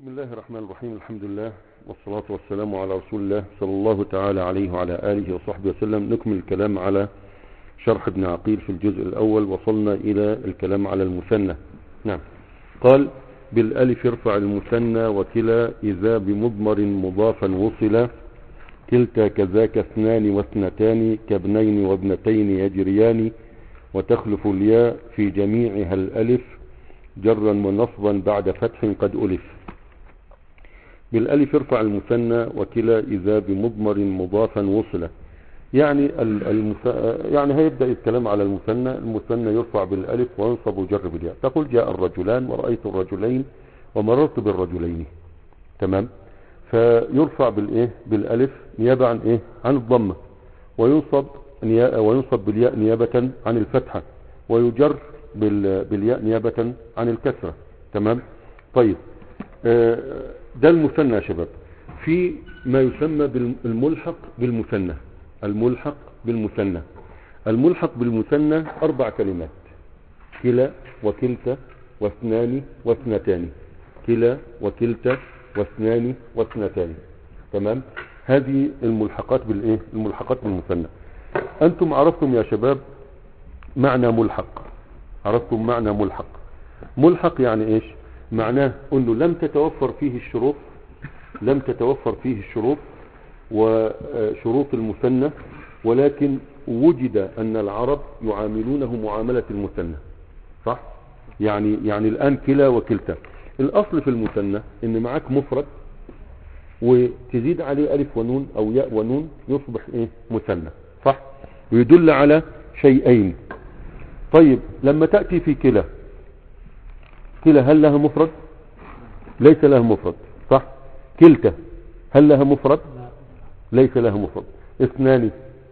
بسم الله الرحمن الرحيم الحمد لله والصلاة والسلام على رسول الله صلى الله تعالى عليه وعلى آله وصحبه وسلم نكمل الكلام على شرح ابن عقيل في الجزء الأول وصلنا إلى الكلام على المثنى نعم قال بالألف ارفع المثنى وكلا إذا بمضمر مضافا وصلا كلتا كذاك اثنان واثنتان كابنين وابنتين يجريان وتخلف الياء في جميعها الألف جرا ونصبا بعد فتح قد ألف بالألف ارفع المثنى وكلا إذا بمضمر مضافا وصلا يعني المث... يعني هيبدأ الكلام على المثنى المثنى يرفع بالألف وينصب وجر بالياء تقول جاء الرجلان ورأيت الرجلين ومررت بالرجلين تمام فيرفع بالايه بالالف نيابه عن ايه عن الضمه وينصب نيا... وينصب بالياء نيابه عن الفتحه ويجر بال... بالياء نيابه عن الكسره تمام طيب آه ده المثنى يا شباب في ما يسمى بالملحق بالمثنى الملحق بالمثنى الملحق بالمثنى اربع كلمات كلا وكلتا واثنان واثنتان كلا وكلتا واثنان واثنتان تمام هذه الملحقات بالايه الملحقات بالمثنى انتم عرفتم يا شباب معنى ملحق عرفتم معنى ملحق ملحق يعني ايش معناه انه لم تتوفر فيه الشروط لم تتوفر فيه الشروط وشروط المثنى ولكن وجد ان العرب يعاملونه معاملة المثنى صح يعني يعني الان كلا وكلتا الاصل في المثنى ان معاك مفرد وتزيد عليه الف ونون او ياء ونون يصبح ايه مثنى صح ويدل على شيئين طيب لما تأتي في كلا كلا هل لها مفرد ليس لها مفرد صح كلتا هل لها مفرد ليس لها مفرد اثنان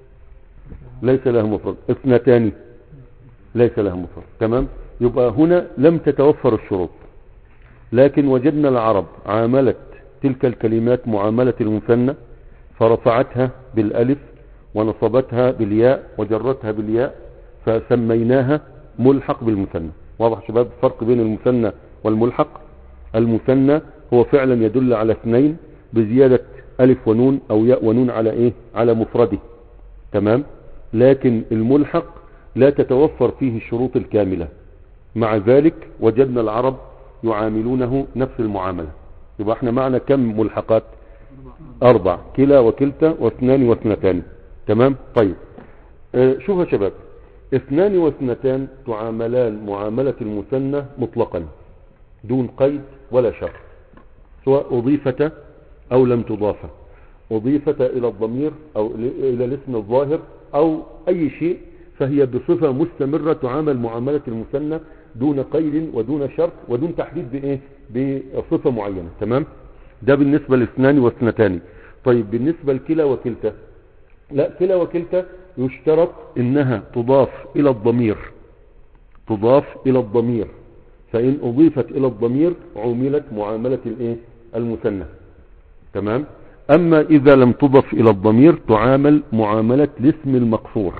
ليس لها مفرد اثنتان ليس لها مفرد تمام يبقى هنا لم تتوفر الشروط لكن وجدنا العرب عاملت تلك الكلمات معاملة المثنى فرفعتها بالالف ونصبتها بالياء وجرتها بالياء فسميناها ملحق بالمثنى واضح شباب الفرق بين المثنى والملحق المثنى هو فعلا يدل على اثنين بزيادة الف ونون او ياء ونون على ايه على مفرده تمام لكن الملحق لا تتوفر فيه الشروط الكاملة مع ذلك وجدنا العرب يعاملونه نفس المعاملة يبقى احنا معنا كم ملحقات اربع كلا وكلتا واثنان واثنتان تمام طيب اه شوف يا شباب اثنان واثنتان تعاملان معاملة المثنى مطلقا دون قيد ولا شر سواء اضيفت او لم تضافة اضيفت الى الضمير او الى الاسم الظاهر او اي شيء فهي بصفة مستمرة تعامل معاملة المثنى دون قيد ودون شرط ودون تحديد بايه بصفة معينة تمام ده بالنسبة لاثنان واثنتان طيب بالنسبة لكلا وكلتا لا كلا وكلتا يشترط انها تضاف الى الضمير تضاف الى الضمير فان اضيفت الى الضمير عملت معاملة الايه المثنى تمام اما اذا لم تضف الى الضمير تعامل معاملة الاسم المقصور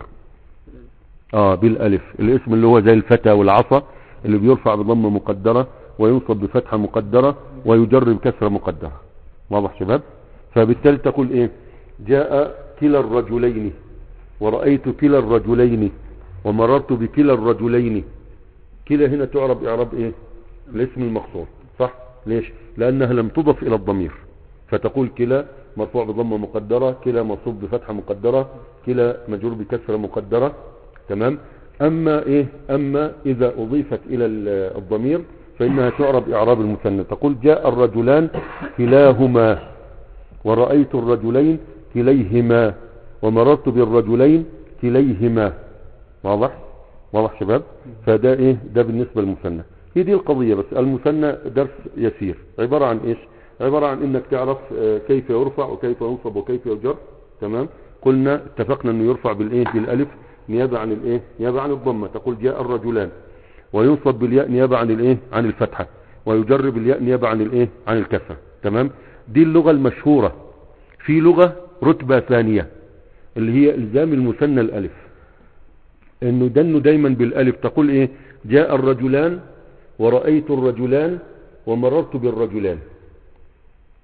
اه بالالف الاسم اللي هو زي الفتى والعصا اللي بيرفع بضمه مقدرة وينصب بفتحة مقدرة ويجر بكسرة مقدرة واضح شباب فبالتالي تقول ايه جاء كلا الرجلين ورأيت كلا الرجلين ومررت بكلا الرجلين كلا هنا تعرب اعراب ايه الاسم المقصور صح ليش لانها لم تضف الى الضمير فتقول كلا مرفوع بضمه مقدرة كلا منصوب بفتحة مقدرة كلا مجرور بكسرة مقدرة تمام اما ايه اما اذا اضيفت الى الضمير فانها تعرب اعراب المثنى تقول جاء الرجلان كلاهما ورأيت الرجلين كليهما ومررت بالرجلين كليهما واضح واضح شباب فده ايه ده بالنسبة للمثنى هي دي القضية بس المثنى درس يسير عبارة عن ايش عبارة عن انك تعرف كيف يرفع وكيف ينصب وكيف يجر تمام قلنا اتفقنا انه يرفع بالايه بالالف نيابة عن الايه نيابة عن الضمة تقول جاء الرجلان وينصب بالياء نيابة عن الايه عن الفتحة ويجر بالياء نيابة عن الايه عن الكسرة تمام دي اللغة المشهورة في لغة رتبة ثانية اللي هي الزام المثنى الالف انه دنه دايما بالالف تقول ايه جاء الرجلان ورأيت الرجلان ومررت بالرجلان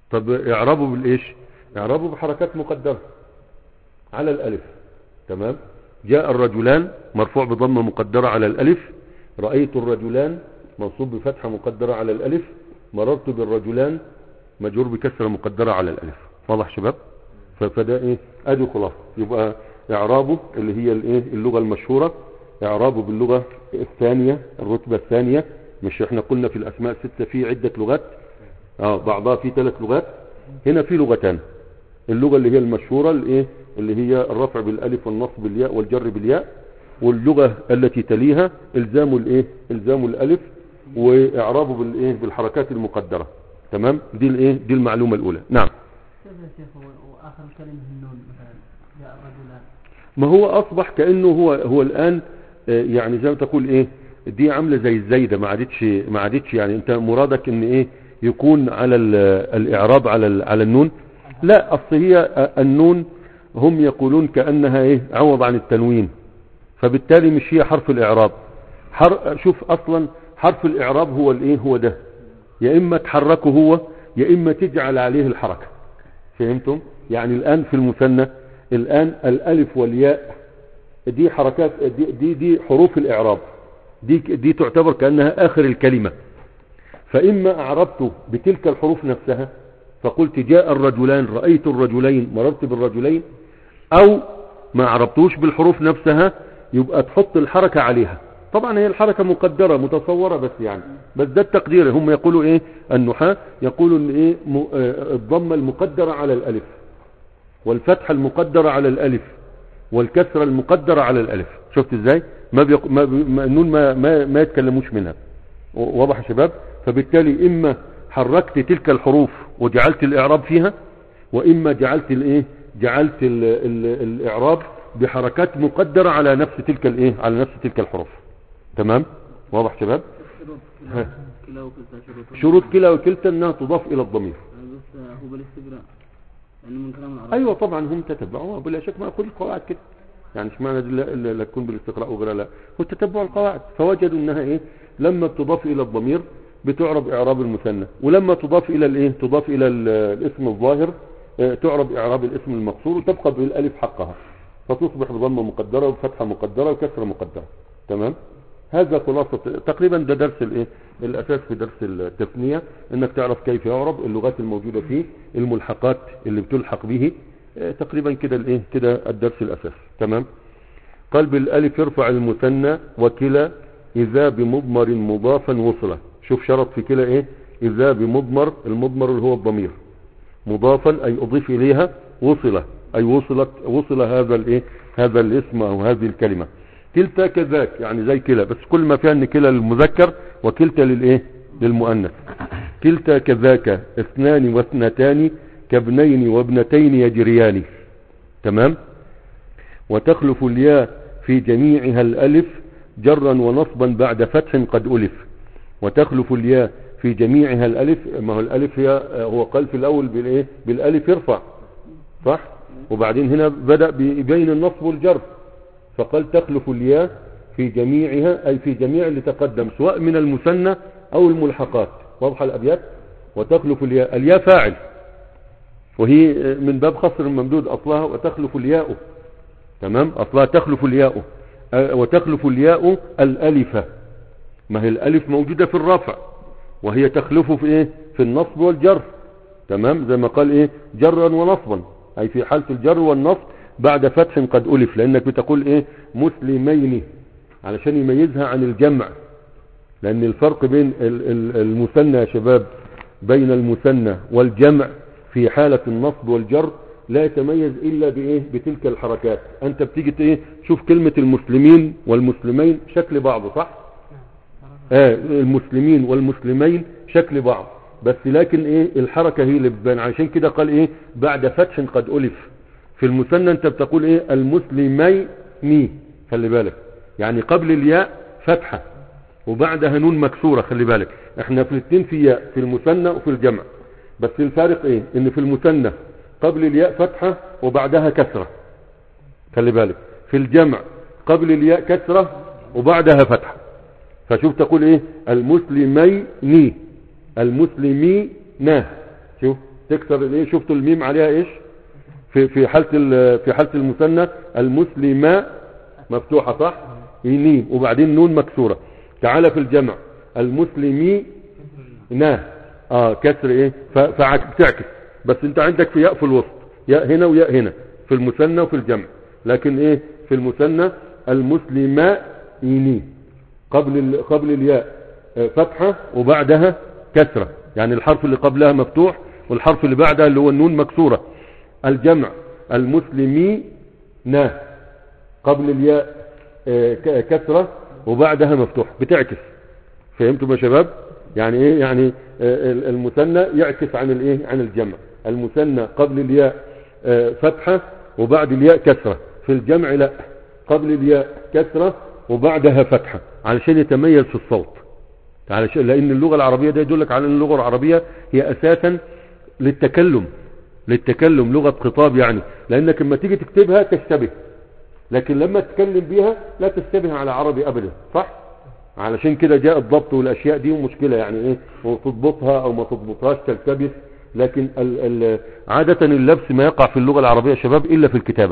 طب اعرابه بالايش اعرابه بحركات مقدرة على الالف تمام جاء الرجلان مرفوع بضمة مقدرة على الالف رأيت الرجلان منصوب بفتحة مقدرة على الالف مررت بالرجلان مجرور بكسرة مقدرة على الالف واضح شباب ف- فده ايه ادي خلاص يبقى اعرابه اللي هي الايه اللغة المشهورة اعرابه باللغة الثانية الرتبة الثانية مش احنا قلنا في الاسماء الستة في عدة لغات اه بعضها في ثلاث لغات هنا في لغتان اللغة اللي هي المشهورة الايه اللي هي الرفع بالالف والنصب بالياء والجر بالياء واللغة التي تليها الزام الايه الزام الالف واعرابه بالايه بالحركات المقدرة تمام دي الايه دي المعلومة الاولى نعم كيف يا شيخ هو- واخر الكلمه النون مثلا جاء الرجلان ما هو اصبح كانه هو هو الان آه، يعني زي ما تقول ايه دي عامله زي الزايده ما عادتش ما عادتش يعني انت مرادك ان ايه يكون على ال- الاعراب على ال- على النون لا اصل هي آه، النون هم يقولون كانها ايه عوض عن التنوين فبالتالي مش هي حرف الاعراب حر شوف اصلا حرف الاعراب هو الايه هو ده يا اما تحركه هو يا اما تجعل عليه الحركه فهمتم يعني الآن في المثنى الآن الألف والياء دي حركات دي, دي, دي حروف الإعراب دي, دي تعتبر كأنها آخر الكلمة فإما أعربت بتلك الحروف نفسها فقلت جاء الرجلان رأيت الرجلين مررت بالرجلين أو ما أعربتوش بالحروف نفسها يبقى تحط الحركة عليها طبعا هي الحركة مقدرة متصورة بس يعني بس ده التقدير هم يقولوا ايه النحاة يقولوا ان ايه م- آه، الضمة المقدرة على الالف والفتحة المقدرة على الالف والكسرة المقدرة على الالف شفت ازاي ما بيق... ما, بي... ما النون ما... ما ما يتكلموش منها و- واضح يا شباب فبالتالي اما حركت تلك الحروف وجعلت الاعراب فيها واما جعلت الايه جعلت ال... ال... الاعراب بحركات مقدرة على نفس تلك الايه على نفس تلك الحروف تمام واضح شباب شروط ها. كلا وكلتا شروط شروط كلا وكلتا انها تضاف الى الضمير بس هو بالاستقراء يعني من كلام العرب ايوه طبعا هم تتبعوها بلا شك ما كل القواعد كده يعني مش معنى دي لا, لا, لا تكون بالاستقراء وغيرها لا هو تتبع القواعد فوجدوا انها ايه لما تضاف الى الضمير بتعرب اعراب المثنى ولما تضاف الى الايه تضاف الى ال- الاسم الظاهر آه، تعرب اعراب الاسم المقصور وتبقى بالالف حقها فتصبح بضمه مقدره وفتحه مقدره وكسره مقدره تمام هذا خلاصة تقريبا ده درس الايه الاساس في درس التثنية انك تعرف كيف يعرب اللغات الموجودة فيه الملحقات اللي بتلحق به آه، تقريبا كده الايه كده الدرس الاساس تمام قال بالالف يرفع المثنى وكلا اذا بمضمر مضافا وصله شوف شرط في كلا ايه اذا بمضمر المضمر اللي هو الضمير مضافا اي اضيف اليها وصله اي وصلت وصل هذا الايه هذا الاسم او هذه الكلمه كلتا كذاك يعني زي كلا بس كل ما فيها ان كلا للمذكر وكلتا للايه للمؤنث كلتا كذاك اثنان واثنتان كابنين وابنتين يجريان تمام وتخلف الياء في جميعها الالف جرا ونصبا بعد فتح قد الف وتخلف الياء في جميعها الالف ما هو الالف هي هو قال في الاول بالايه بالالف يرفع صح وبعدين هنا بدا بين النصب والجر فقال تخلف الياء في جميعها اي في جميع اللي تقدم سواء من المثنى او الملحقات واضحه الابيات وتخلف الياء الياء فاعل وهي من باب خصر الممدود اصلها وتخلف الياء تمام اصلها تخلف الياء أه، وتخلف الياء الالف ما هي الالف موجودة في الرفع وهي تخلف في ايه في النصب والجر تمام زي ما قال ايه جرا ونصبا اي في حالة الجر والنصب بعد فتح قد الف لانك بتقول ايه مسلمين علشان يميزها عن الجمع لان الفرق بين ال- ال- المثنى يا شباب بين المثنى والجمع في حالة النصب والجر لا يتميز الا بايه بتلك الحركات انت بتيجي ت- ايه شوف كلمة المسلمين والمسلمين شكل بعض صح آه المسلمين والمسلمين شكل بعض بس لكن ايه الحركة هي اللي بتبان عشان كده قال ايه بعد فتح قد الف في المثنى انت بتقول ايه المسلمين خلي بالك يعني قبل الياء فتحة وبعدها نون مكسورة خلي بالك احنا في الاثنين في ياء في المثنى وفي الجمع بس الفارق ايه ان في المثنى قبل الياء فتحة وبعدها كسرة خلي بالك في الجمع قبل الياء كسرة وبعدها فتحة فشوف تقول ايه المسلمين المسلمين شوف تكسر الايه شفتوا الميم عليها ايش في في حاله ال- في حاله المثنى المسلمة مفتوحه صح يمين وبعدين نون مكسوره تعالى في الجمع المسلمي نا اه كسر ايه ف- فعك- بتعكس بس انت عندك في ياء في الوسط ياء هنا وياء هنا في المثنى وفي الجمع لكن ايه في المثنى المسلمين قبل ال- قبل الياء آه، فتحة وبعدها كسرة يعني الحرف اللي قبلها مفتوح والحرف اللي بعدها اللي هو النون مكسورة الجمع المسلمين قبل الياء آه، ك- كسرة وبعدها مفتوح بتعكس فهمتم يا شباب يعني ايه يعني آه، ال- المثنى يعكس عن الايه عن الجمع المثنى قبل الياء آه، فتحة وبعد الياء كسرة في الجمع لا قبل الياء كسرة وبعدها فتحة علشان يتميز في الصوت علشان لان اللغة العربية ده يدلك على ان اللغة العربية هي اساسا للتكلم للتكلم لغة خطاب يعني لانك لما تيجي تكتبها تشتبه لكن لما تتكلم بيها لا تشتبه على عربي ابدا صح علشان كده جاء الضبط والاشياء دي ومشكلة يعني ايه وتضبطها او ما تضبطهاش تلتبس لكن ال ال عادة اللبس ما يقع في اللغة العربية يا شباب الا في الكتابة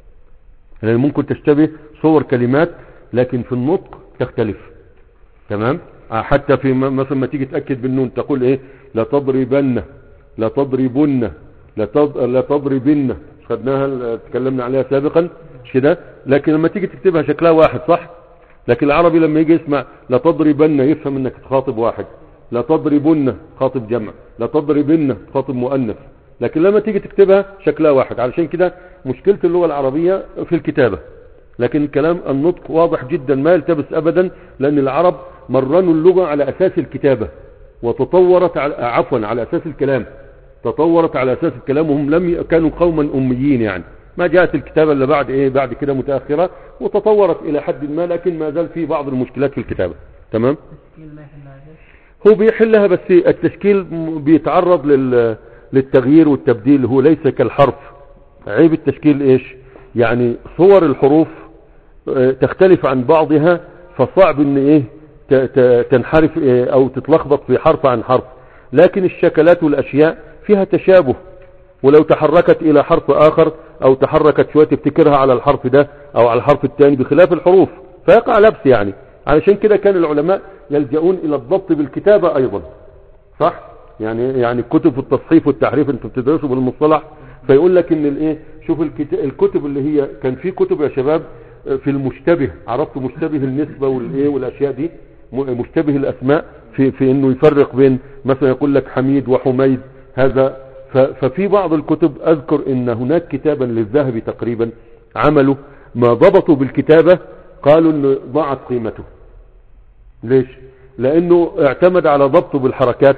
لان ممكن تشتبه صور كلمات لكن في النطق تختلف تمام آه، حتى في م- مثلا ما تيجي تأكد بالنون تقول ايه لا تضربن لا تضربن لا تض... لا تضربن خدناها ال- تكلمنا عليها سابقا مش كده لكن لما تيجي تكتبها شكلها واحد صح لكن العربي لما يجي يسمع لا تضربن يفهم انك تخاطب واحد لا تضربن خاطب جمع لا تضربن خاطب مؤنث لكن لما تيجي تكتبها شكلها واحد علشان كده مشكلة اللغة العربية في الكتابة لكن الكلام النطق واضح جدا ما يلتبس ابدا لان العرب مرنوا اللغة على اساس الكتابة وتطورت على عفوا على اساس الكلام تطورت على اساس الكلام وهم لم ي- كانوا قوما اميين يعني ما جاءت الكتابة الا بعد ايه بعد كده متأخرة وتطورت الى حد ما لكن ما زال في بعض المشكلات في الكتابة تمام التشكيل ما يحلها شيء هو بيحلها بس التشكيل م- بيتعرض لل... للتغيير والتبديل هو ليس كالحرف عيب التشكيل ايش يعني صور الحروف آه، تختلف عن بعضها فصعب ان ايه ت- ت- تنحرف إيه او تتلخبط في حرف عن حرف لكن الشكلات والاشياء فيها تشابه ولو تحركت الى حرف اخر او تحركت شوية تفتكرها على الحرف ده او على الحرف الثاني بخلاف الحروف فيقع لبس يعني علشان كده كان العلماء يلجؤون الى الضبط بالكتابة ايضا صح يعني يعني كتب التصحيف والتحريف انتوا بتدرسوا بالمصطلح فيقول لك ان الايه شوف الكت- الكتب اللي هي كان في كتب يا شباب في المشتبه عرفتوا مشتبه النسبة والايه والاشياء دي م- مشتبه الاسماء في في انه يفرق بين مثلا يقول لك حميد وحميد هذا ف- ففي بعض الكتب اذكر ان هناك كتابا للذهبي تقريبا عملوا ما ضبطوا بالكتابة قالوا ان ضاعت قيمته ليش لانه اعتمد على ضبطه بالحركات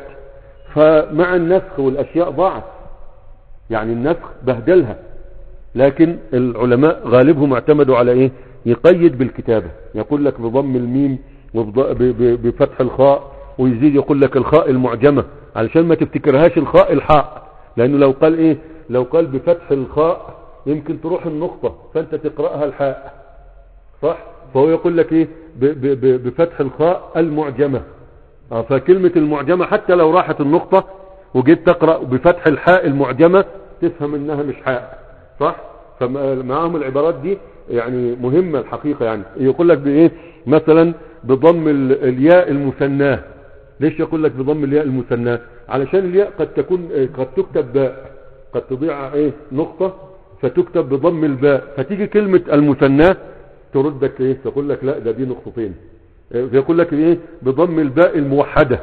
فمع النسخ والاشياء ضاعت يعني النسخ بهدلها لكن العلماء غالبهم اعتمدوا على ايه يقيد بالكتابة يقول لك بضم الميم وبض- ب- ب- بفتح الخاء ويزيد يقول لك الخاء المعجمة علشان ما تفتكرهاش الخاء الحاء لانه لو قال ايه لو قال بفتح الخاء يمكن تروح النقطة فانت تقرأها الحاء صح فهو يقول لك ايه ب- ب- ب- بفتح الخاء المعجمة آه، فكلمة المعجمة حتى لو راحت النقطة وجيت تقرأ بفتح الحاء المعجمة تفهم انها مش حاء صح فمعاهم العبارات دي يعني مهمة الحقيقة يعني يقول لك بايه مثلا بضم ال- الياء المثناه ليش يقول لك بضم الياء المثناه علشان الياء قد تكون آه، قد تكتب باء قد تضيع ايه نقطة فتكتب بضم الباء فتيجي كلمة المثناه تردك ايه تقول لك لا ده دي نقطتين آه، يقول لك ايه بضم الباء الموحدة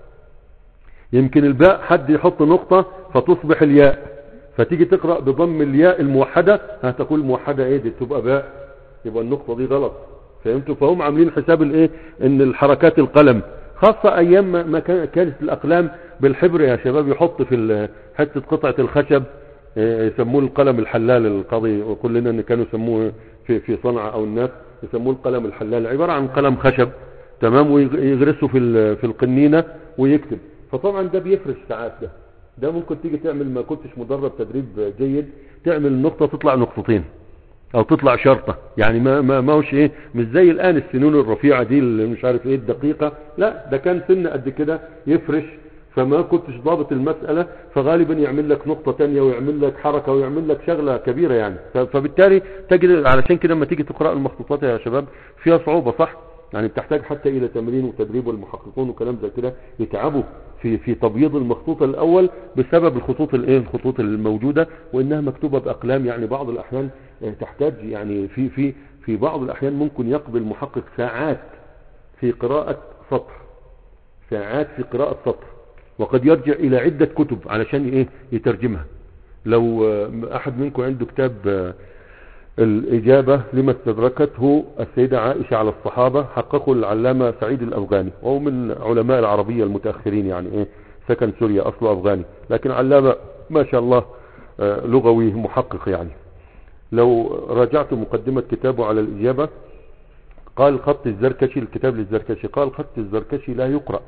يمكن الباء حد يحط نقطة فتصبح الياء فتيجي تقرأ بضم الياء الموحدة هتقول موحدة ايه دي تبقى باء يبقى النقطة دي غلط فهمتوا فهم عاملين حساب الايه ان الحركات القلم خاصة ايام ما- ما كان- كانت الاقلام بالحبر يا شباب يحط في ال- حتة قطعة الخشب آه، يسموه القلم الحلال القاضي وكلنا ان كانوا يسموه في في صنعاء او الناس يسموه القلم الحلال عبارة عن قلم خشب تمام ويغرسه في ال- في القنينة ويكتب فطبعا ده بيفرش ساعات ده ده ممكن تيجي تعمل ما كنتش مدرب تدريب جيد تعمل نقطة تطلع نقطتين او تطلع شرطة يعني ما ما ما هوش ايه مش زي الان السنون الرفيعة دي اللي مش عارف ايه الدقيقة لا ده كان سن قد كده يفرش فما كنتش ضابط المسألة فغالبا يعمل لك نقطة تانية ويعمل لك حركة ويعمل لك شغلة كبيرة يعني ف- فبالتالي تجد علشان كده لما تيجي تقرأ المخطوطات يا شباب فيها صعوبة صح يعني بتحتاج حتى الى تمرين وتدريب والمحققون وكلام زي كده يتعبوا في في تبييض المخطوط الاول بسبب الخطوط الايه الخطوط الموجوده وانها مكتوبه باقلام يعني بعض الاحيان آه، تحتاج يعني في في في بعض الاحيان ممكن يقضي المحقق ساعات في قراءه سطر ساعات في قراءه سطر وقد يرجع الى عده كتب علشان ايه يترجمها لو آه، احد منكم عنده كتاب آه، الإجابة لما استدركته السيدة عائشة على الصحابة حققه العلامة سعيد الأفغاني وهو من علماء العربية المتأخرين يعني إيه سكن سوريا أصله أفغاني لكن علامة ما شاء الله آه، لغوي محقق يعني لو راجعت مقدمة كتابه على الإجابة قال خط الزركشي الكتاب للزركشي قال خط الزركشي لا يقرأ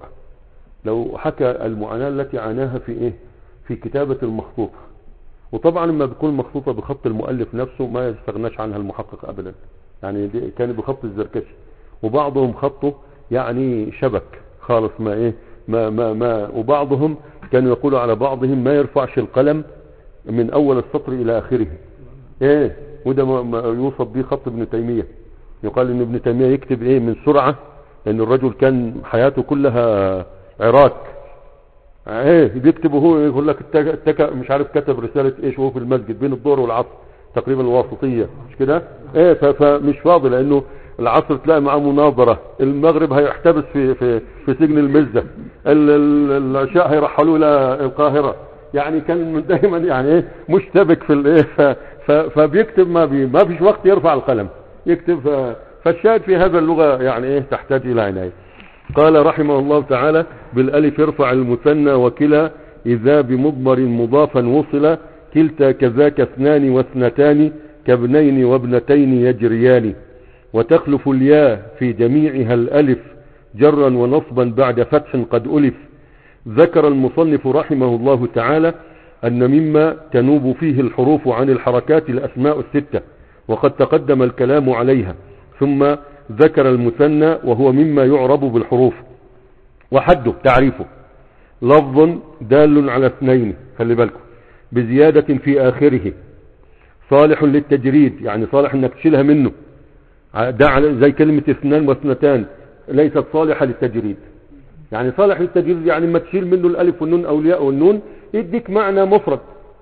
لو حكى المعاناة التي عاناها في إيه في كتابة المخطوطة وطبعا لما بتكون مخطوطة بخط المؤلف نفسه ما يستغناش عنها المحقق ابدا يعني دي كان بخط الزركشي وبعضهم خطه يعني شبك خالص ما ايه ما ما ما وبعضهم كانوا يقولوا على بعضهم ما يرفعش القلم من اول السطر الى اخره ايه وده ما ما يوصف به خط ابن تيمية يقال ان ابن تيمية يكتب ايه من سرعة لان الرجل كان حياته كلها عراك ايه بيكتب هو يقول لك التك... التك... مش عارف كتب رسالة ايش وهو في المسجد بين الظهر والعصر تقريبا الواسطية مش كده ايه ف... فمش فاضي لانه العصر تلاقي معاه مناظرة المغرب هيحتبس في في في سجن المزة ال... ال... العشاء هيرحلوه الى القاهرة يعني كان من دايما يعني ايه مشتبك في الايه ف... ف... فبيكتب ما بي... ما فيش وقت يرفع القلم يكتب ف... فالشاهد في هذا اللغة يعني ايه تحتاج الى عناية قال رحمه الله تعالى بالالف ارفع المثنى وكلا اذا بمضمر مضافا وصل كلتا كذاك اثنان واثنتان كابنين وابنتين يجريان وتخلف الياء في جميعها الالف جرا ونصبا بعد فتح قد الف ذكر المصنف رحمه الله تعالى ان مما تنوب فيه الحروف عن الحركات الاسماء الستة وقد تقدم الكلام عليها ثم ذكر المثنى وهو مما يعرب بالحروف وحده تعريفه لفظ دال على اثنين خلي بالكم بزيادة في آخره صالح للتجريد يعني صالح انك تشيلها منه ده على- زي كلمة اثنان واثنتان ليست صالحة للتجريد يعني صالح للتجريد يعني ما تشيل منه الالف والنون او الياء والنون يديك معنى مفرد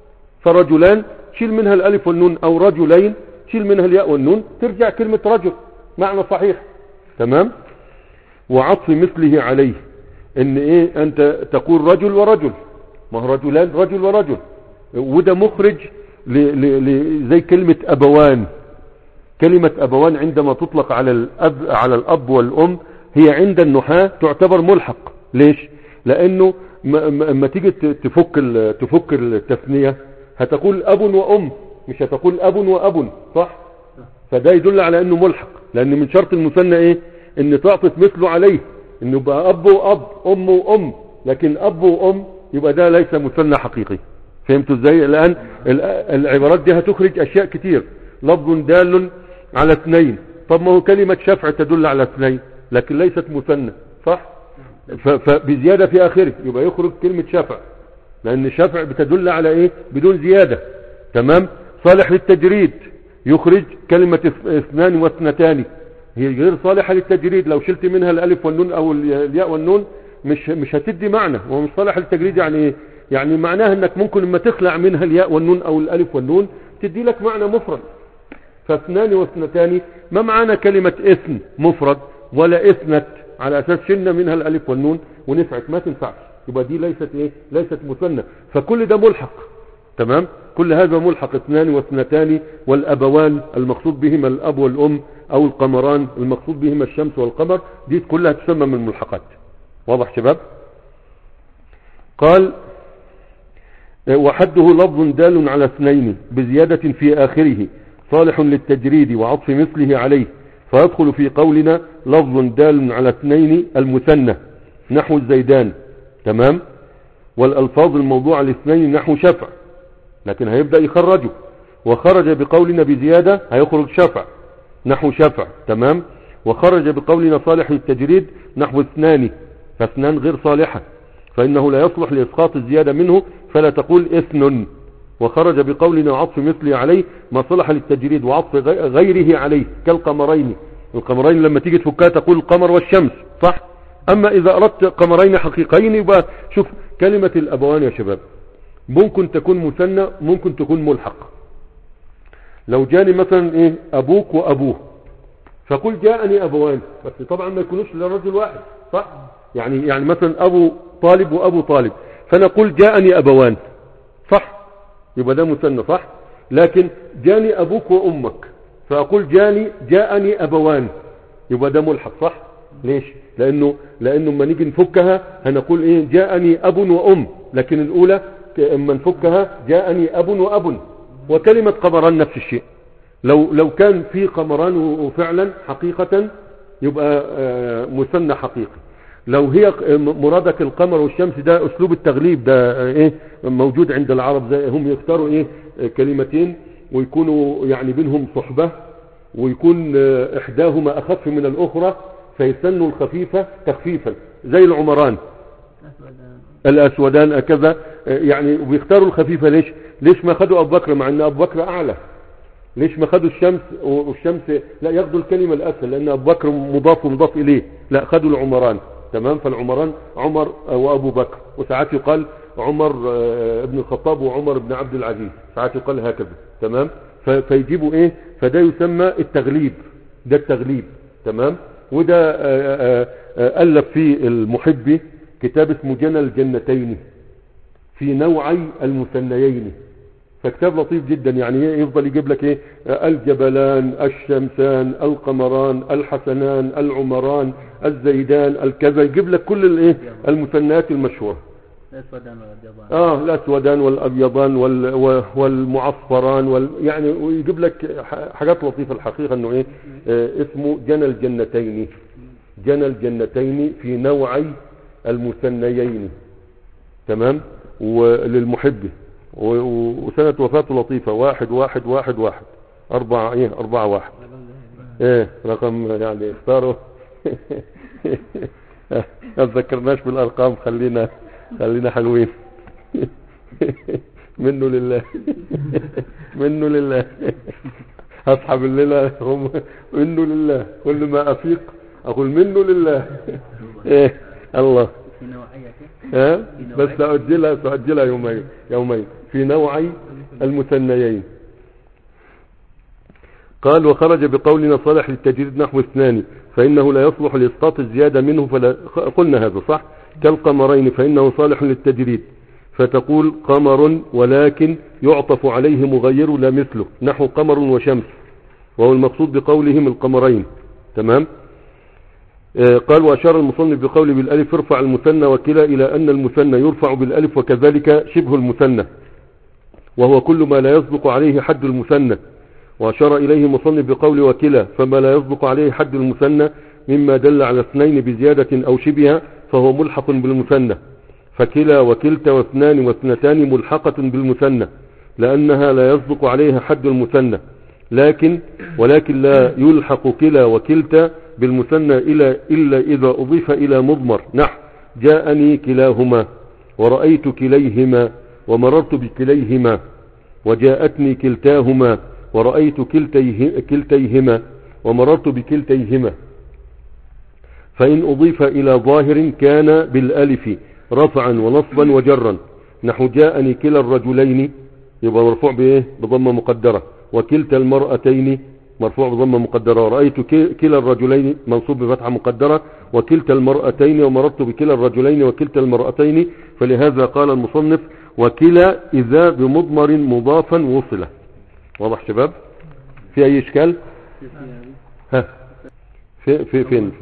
فرجلان تشيل منها الالف والنون او رجلين تشيل منها الياء والنون ترجع كلمة رجل معنى صحيح تمام وعطف مثله عليه ان ايه انت تقول رجل ورجل ما هو رجلان رجل ورجل وده مخرج ل ل ل زي كلمة ابوان كلمة ابوان عندما تطلق على الاب على الاب والام هي عند النحاة تعتبر ملحق ليش لانه اما تيجي ت- تفك ال- تفك التثنية هتقول اب وام مش هتقول اب واب صح فده يدل على انه ملحق لان من شرط المثنى ايه ان تعطف مثله عليه انه يبقى اب واب ام وام لكن اب وام يبقى ده ليس مثنى حقيقي فهمتوا ازاي الان ال- العبارات دي هتخرج اشياء كتير لفظ دال على اثنين طب ما هو كلمة شفع تدل على اثنين لكن ليست مثنى صح ف- فبزيادة في اخره يبقى يخرج كلمة شفع لان شفع بتدل على ايه بدون زيادة تمام صالح للتجريد يخرج كلمة اث- اثنان واثنتان هي غير صالحة للتجريد لو شلت منها الالف والنون او ال- الياء والنون مش مش هتدي معنى هو مش صالح للتجريد يعني ايه يعني معناها انك ممكن لما تخلع منها الياء والنون او الالف والنون تدي لك معنى مفرد فاثنان واثنتان ما معنى كلمة اثن مفرد ولا اثنت على اساس شلنا منها الالف والنون ونفعت ما تنفعش يبقى دي ليست ايه ليست مثنى فكل ده ملحق تمام كل هذا ملحق اثنان واثنتان والابوان المقصود بهما الاب والام او القمران المقصود بهما الشمس والقمر دي كلها تسمى من الملحقات واضح شباب قال وحده لفظ دال على اثنين بزيادة في آخره صالح للتجريد وعطف مثله عليه فيدخل في قولنا لفظ دال على اثنين المثنى نحو الزيدان تمام والألفاظ الموضوع الاثنين نحو شفع لكن هيبدأ يخرجه وخرج بقولنا بزيادة هيخرج شفع نحو شفع تمام وخرج بقولنا صالح للتجريد نحو اثنان فاثنان غير صالحة فإنه لا يصلح لإسقاط الزيادة منه فلا تقول إثن وخرج بقولنا وعطف مثله عليه ما صلح للتجريد وعطف غي- غيره عليه كالقمرين القمرين لما تيجي تفكها تقول القمر والشمس صح أما إذا أردت قمرين حقيقيين يبقى شوف كلمة الأبوان يا شباب ممكن تكون مثنى ممكن تكون ملحق لو جاني مثلا ايه ابوك وابوه فقل جاءني ابوان بس طبعا ما يكونوش لرجل واحد صح يعني يعني مثلا ابو طالب وابو طالب فنقول جاءني ابوان صح يبقى ده مثنى صح لكن جاني ابوك وامك فاقول جاني جاءني ابوان يبقى ده ملحق صح ليش لانه لانه لما نيجي نفكها هنقول ايه جاءني اب وام لكن الاولى ك- اما نفكها جاءني اب واب وكلمة قمران نفس الشيء لو لو كان في قمران وفعلا حقيقة يبقى آه، مثنى حقيقي لو هي ق- م- مرادك القمر والشمس ده اسلوب التغليب ده آه، ايه موجود عند العرب زي هم يختاروا ايه آه، كلمتين ويكونوا يعني بينهم صحبة ويكون آه، احداهما اخف من الاخرى فيسنوا الخفيفة تخفيفا زي العمران أسود الاسودان كذا يعني بيختاروا الخفيفه ليش ليش ما خدوا ابو بكر مع ان ابو بكر اعلى ليش ما خدوا الشمس والشمس لا ياخدوا الكلمه الاسهل لان ابو بكر مضاف ومضاف اليه لا خدوا العمران تمام فالعمران عمر وابو بكر وساعات يقال عمر آه، ابن الخطاب وعمر بن عبد العزيز ساعات يقال هكذا تمام ف- فيجيبوا ايه فده يسمى التغليب ده التغليب تمام وده آه، آه، آه، الف فيه المحبي كتاب اسمه جنى الجنتين في نوعي المثنيين فكتاب لطيف جدا يعني إيه يفضل يجيب لك ايه آه، الجبلان الشمسان القمران الحسنان العمران الزيدان الكذا يجيب لك كل الايه المثنيات المشهوره الأسودان والأبيضان اه الاسودان والابيضان وال و- والمعصفران وال يعني ويجيب لك ح- حاجات لطيفه الحقيقه انه ايه آه اسمه جنى الجنتين جنى الجنتين في نوعي المثنيين تمام وللمحب و- و- وسنه وفاته لطيفه واحد واحد واحد واحد أربعة إيه أربعة واحد إيه رقم يعني اختاروا ما تذكرناش بالأرقام خلينا خلينا حلوين منه لله منه لله أصحاب الليلة هم منه لله كل ما أفيق أقول منه لله إيه الله في نوعية ها بس سأؤجلها سأؤجلها يومين يومين في نوعي المثنيين قال وخرج بقولنا صالح للتجريد نحو اثنان فإنه لا يصلح لإسقاط الزيادة منه فلا قلنا هذا صح كالقمرين فإنه صالح للتجريد فتقول قمر ولكن يعطف عليه مغير لا مثله نحو قمر وشمس وهو المقصود بقولهم القمرين تمام آه، قال وأشار المصنف بقوله بالألف ارفع المثنى وكلا إلى أن المثنى يرفع بالألف وكذلك شبه المثنى وهو كل ما لا يسبق عليه حد المثنى وأشار إليه المصنف بقول وكلا فما لا يسبق عليه حد المثنى مما دل على اثنين بزيادة أو شبهها فهو ملحق بالمثنى فكلا وكلتا واثنان واثنتان ملحقة بالمثنى لأنها لا يسبق عليها حد المثنى لكن ولكن لا يلحق كلا وكلتا بالمثنى إلا, إلا إذا أضيف إلى مضمر نحو جاءني كلاهما ورأيت كليهما ومررت بكليهما وجاءتني كلتاهما ورأيت كلتيه كلتيهما ومررت بكلتيهما فإن أضيف إلى ظاهر كان بالألف رفعا ونصبا وجرا نحو جاءني كلا الرجلين يبقى مرفوع بإيه بضمة مقدرة وكلتا المرأتين مرفوع بضمة مقدرة ورأيت ك- كلا الرجلين منصوب بفتحة مقدرة وكلتا المرأتين ومررت بكلا الرجلين وكلتا المرأتين فلهذا قال المصنف وكلا إذا بمضمر مضافا وصله واضح شباب في أي إشكال ها في في فين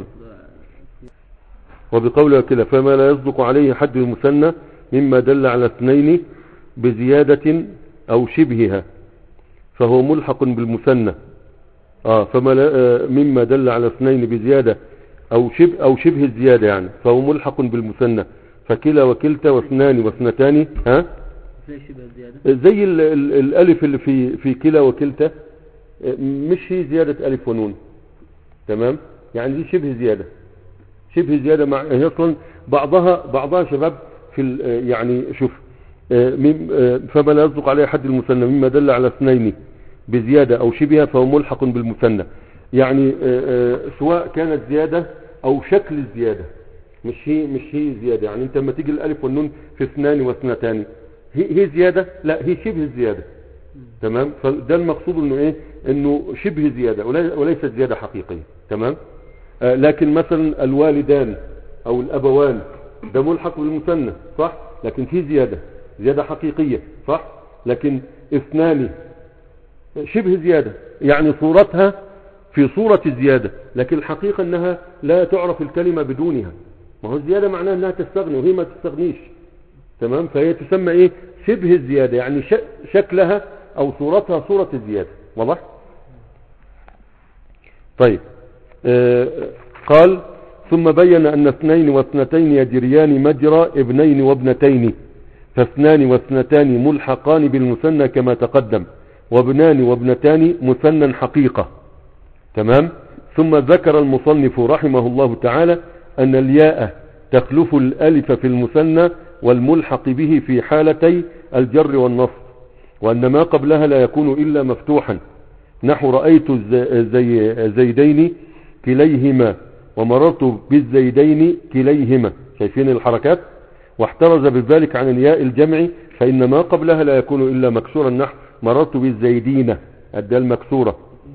وبقول كلا فما لا يصدق عليه حد المثنى مما دل على اثنين بزيادة أو شبهها فهو ملحق بالمثنى آه فما لا آه مما دل على اثنين بزيادة أو شبه أو شبه الزيادة يعني فهو ملحق بالمثنى فكلا وكلتا واثنان واثنتان ها زي شبه الزيادة زي ال ال الألف اللي في في كلا وكلتا آه، مش هي زيادة ألف ونون تمام يعني دي شبه زيادة شبه زيادة مع هي اصلا بعضها بعضها شباب في ال- آه، يعني شوف آه، مم- آه، فما لا يصدق عليه حد المثنى مما دل على اثنين بزيادة او شبهها فهو ملحق بالمثنى يعني آه، آه، سواء كانت زيادة او شكل الزيادة مش هي مش هي زيادة يعني انت لما تيجي الالف والنون في اثنان واثنتان هي هي زيادة لا هي شبه الزيادة تمام فده المقصود انه ايه انه شبه زيادة ولي- وليست زيادة حقيقية تمام آه لكن مثلا الوالدان او الابوان ده ملحق بالمثنى صح لكن في زيادة زيادة حقيقية صح لكن اثنان شبه زيادة يعني صورتها في صورة الزيادة لكن الحقيقة انها لا تعرف الكلمة بدونها ما هو الزيادة معناها انها تستغني وهي ما تستغنيش تمام فهي تسمى ايه شبه الزيادة يعني ش- شكلها او صورتها صورة الزيادة واضح طيب آه قال ثم بين ان اثنين واثنتين يجريان مجرى ابنين وابنتين فاثنان واثنتان ملحقان بالمثنى كما تقدم وابنان وابنتان مثنى حقيقة تمام ثم ذكر المصنف رحمه الله تعالى أن الياء تخلف الألف في المثنى والملحق به في حالتي الجر والنصب وأن ما قبلها لا يكون إلا مفتوحا نحو رأيت الز- زي زيدين كليهما ومررت بالزيدين كليهما شايفين الحركات واحترز بذلك عن الياء الجمع فإن ما قبلها لا يكون إلا مكسورا نحو مررت بالزيدين الدال مكسورة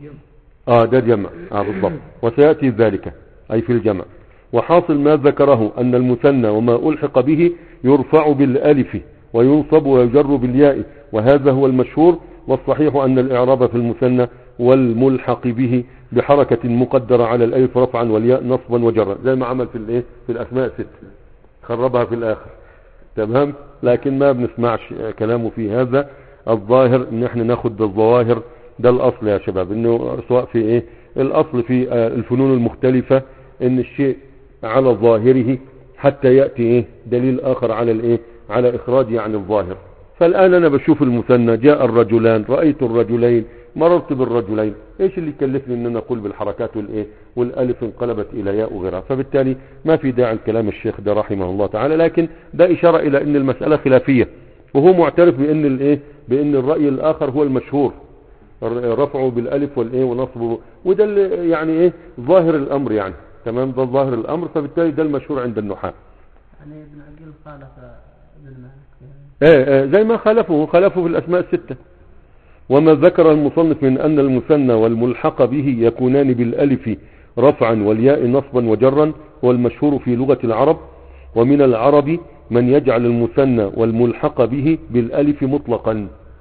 اه ده جمع اه بالضبط وسيأتي ذلك اي في الجمع وحاصل ما ذكره ان المثنى وما الحق به يرفع بالالف وينصب ويجر بالياء وهذا هو المشهور والصحيح ان الاعراب في المثنى والملحق به بحركة مقدرة على الالف رفعا والياء نصبا وجرا زي ما عمل في الايه في الاسماء الست خربها في الاخر تمام لكن ما بنسمعش كلامه في هذا الظاهر ان احنا ناخد بالظواهر ده الاصل يا شباب انه سواء في ايه الاصل في آه، الفنون المختلفة ان الشيء على ظاهره حتى يأتي ايه دليل اخر على الايه على اخراجه عن الظاهر فالان انا بشوف المثنى جاء الرجلان رأيت الرجلين مررت بالرجلين ايش اللي يكلفني ان انا اقول بالحركات والايه والالف انقلبت الى ياء وغيرها فبالتالي ما في داعي الكلام الشيخ ده رحمه الله تعالى لكن ده اشارة الى ان المسألة خلافية وهو معترف بان الايه بان الرأي الاخر هو المشهور رفعه بالالف والايه ونصبه وده اللي يعني ايه ظاهر الامر يعني تمام ده ظاهر الامر فبالتالي ده المشهور عند النحاة يعني ابن عقيل خالف ابن مالك ايه ايه زي ما خالفه خالفه في الاسماء الستة وما ذكر المصنف من ان المثنى والملحق به يكونان بالالف رفعا والياء نصبا وجرا هو المشهور في لغة العرب ومن العرب من يجعل المثنى والملحق به بالالف مطلقا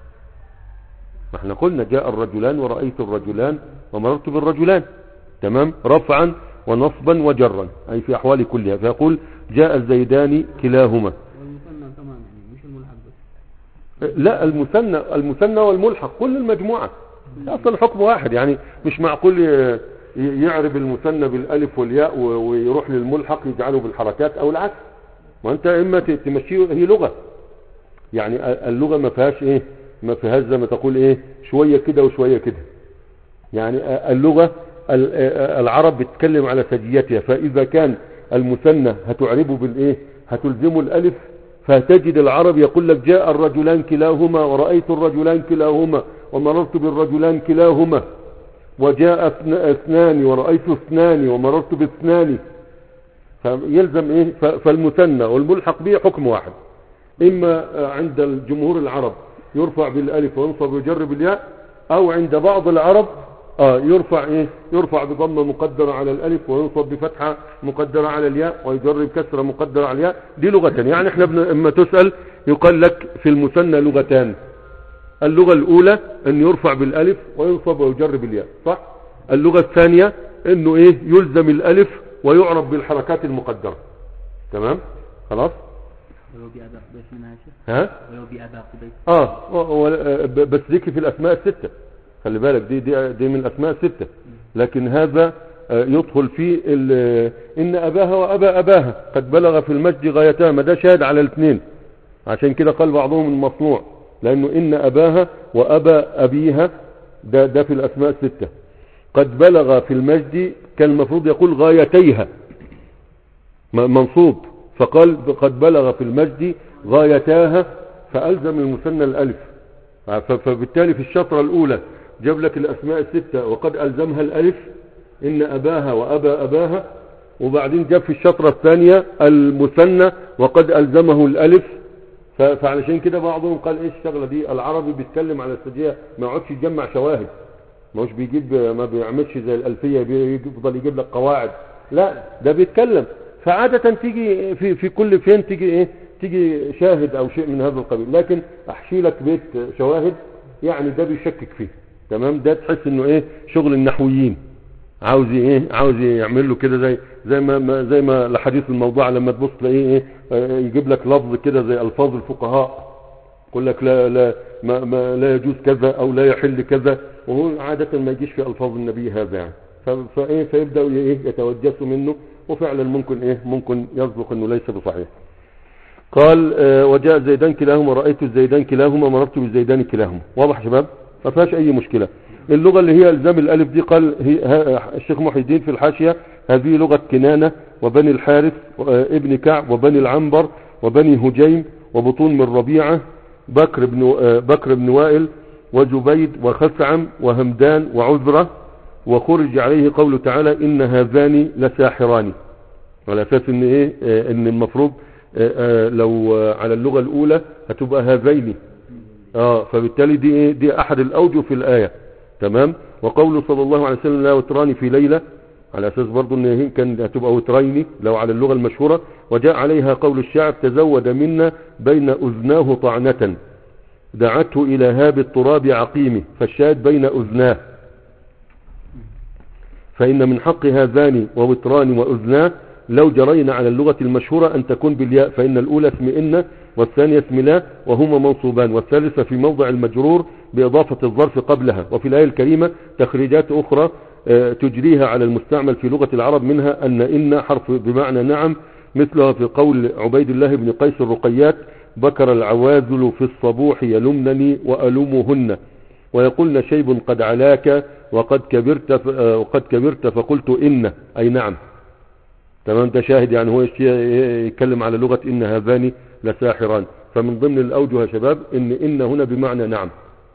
ما احنا قلنا جاء الرجلان ورأيت الرجلان ومررت بالرجلان تمام رفعا ونصبا وجرا اي في احوال كلها فيقول جاء الزيدان كلاهما والمثنى تمام يعني مش الملحق بس لا المثنى المثنى والملحق كل المجموعة اصلا حكم واحد يعني مش معقول ي- ي- يعرب المثنى بالالف والياء و- ويروح للملحق يجعله بالحركات او العكس ما انت اما ت- تمشيه هي لغة يعني ا- اللغة ما فيهاش ايه ما فيهاش زي ما تقول ايه شوية كده وشوية كده يعني ا- اللغة ال- ا- العرب بتتكلم على سجيتها فاذا كان المثنى هتعربه بالايه هتلزمه الالف فتجد العرب يقول لك جاء الرجلان كلاهما ورأيت الرجلان كلاهما ومررت بالرجلان كلاهما وجاء اثن- اثنان ورأيت اثنان ومررت باثنان فيلزم ايه ف- فالمثنى والملحق به حكم واحد اما عند الجمهور العرب يرفع بالالف وينصب ويجر بالياء او عند بعض العرب اه يرفع ايه يرفع بضمه مقدره على الالف وينصب بفتحه مقدره على الياء ويجر بكسره مقدره على الياء دي لغه يعني احنا بن... اما تسال يقال لك في المثنى لغتان اللغه الاولى ان يرفع بالالف وينصب ويجر بالياء صح اللغه الثانيه انه ايه يلزم الالف ويعرب بالحركات المقدره تمام خلاص ولو بأداء قبيس منها يا شيخ ها ولو بأداء قبيس اه و- و- ب- بس ديك في الاسماء الستة خلي بالك دي دي, دي من الاسماء الستة لكن هذا آه، يدخل في ال- ان اباها وابا اباها قد بلغ في المجد غايتها ما ده شاهد على الاثنين عشان كده قال بعضهم المصنوع لانه ان اباها وابا ابيها ده ده في الاسماء الستة قد بلغ في المجد كان المفروض يقول غايتيها م- منصوب فقال قد بلغ في المجد غايتاها فألزم المثنى الألف ف- فبالتالي في الشطرة الأولى جاب لك الأسماء الستة وقد ألزمها الألف إن أباها وأبى أباها وبعدين جاب في الشطرة الثانية المثنى وقد ألزمه الألف ف- فعلشان كده بعضهم قال ايش الشغلة دي العربي بيتكلم على السجية ما يقعدش يجمع شواهد ما هوش بيجيب ما بيعملش زي الألفية بيفضل يجيب لك قواعد لا ده بيتكلم فعادة تيجي في في كل فين تيجي ايه تيجي شاهد او شيء من هذا القبيل لكن احشي لك بيت شواهد يعني ده بيشكك فيه تمام ده تحس انه ايه شغل النحويين عاوز ايه عاوز يعمل له كده زي زي ما- ما زي ما الحديث الموضوع لما تبص تلاقيه ايه آه، يجيب لك لفظ كده زي الفاظ الفقهاء يقول لك لا لا ما, ما لا يجوز كذا او لا يحل كذا وهو عادة ما يجيش في الفاظ النبي هذا يعني ف- فايه فيبداوا ايه يتوجسوا منه وفعلا ممكن ايه ممكن يصدق انه ليس بصحيح قال آه، وجاء زيدان كلاهما رأيت الزيدان كلاهما مررت بالزيدان كلاهما واضح يا شباب ما فيهاش اي مشكلة اللغة اللي هي الزام الالف دي قال هي ها- الشيخ محي الدين في الحاشية هذه لغة كنانة وبني الحارث آه، ابن كعب وبني العنبر وبني هجيم وبطون من ربيعة بكر بن آه، بكر بن وائل وزبيد وخثعم وهمدان وعذرة وخرج عليه قوله تعالى إن هذان لساحران على اساس ان ايه آه، ان المفروض آه، آه، لو آه، على اللغة الاولى هتبقى هذين اه فبالتالي دي ايه دي احد الاوجه في الاية تمام وقوله صلى الله عليه وسلم لا وتراني في ليلة على اساس برضو ان هي كان هتبقى وترين لو على اللغة المشهورة وجاء عليها قول الشعب تزود منا بين اذناه طعنة دعته الى هاب التراب عقيمه فالشاهد بين اذناه فإن من حق هذان ووتران وأذناه لو جرينا على اللغة المشهورة أن تكون بالياء فإن الأولى اسم إن والثانية اسم لا وهما منصوبان والثالثة في موضع المجرور بإضافة الظرف قبلها وفي الآية الكريمة تخريجات أخرى آه، تجريها على المستعمل في لغة العرب منها أن إن حرف بمعنى نعم مثلها في قول عبيد الله بن قيس الرقيات بكر العوازل في الصبوح يلمنني وألومهن ويقولن شيب قد علاك وقد كبرت ف... آه، وقد كبرت فقلت إن أي نعم تمام ده شاهد يعني هو يشت- يتكلم على لغة إن هذان لساحران فمن ضمن الأوجه يا شباب إن إن هنا بمعنى نعم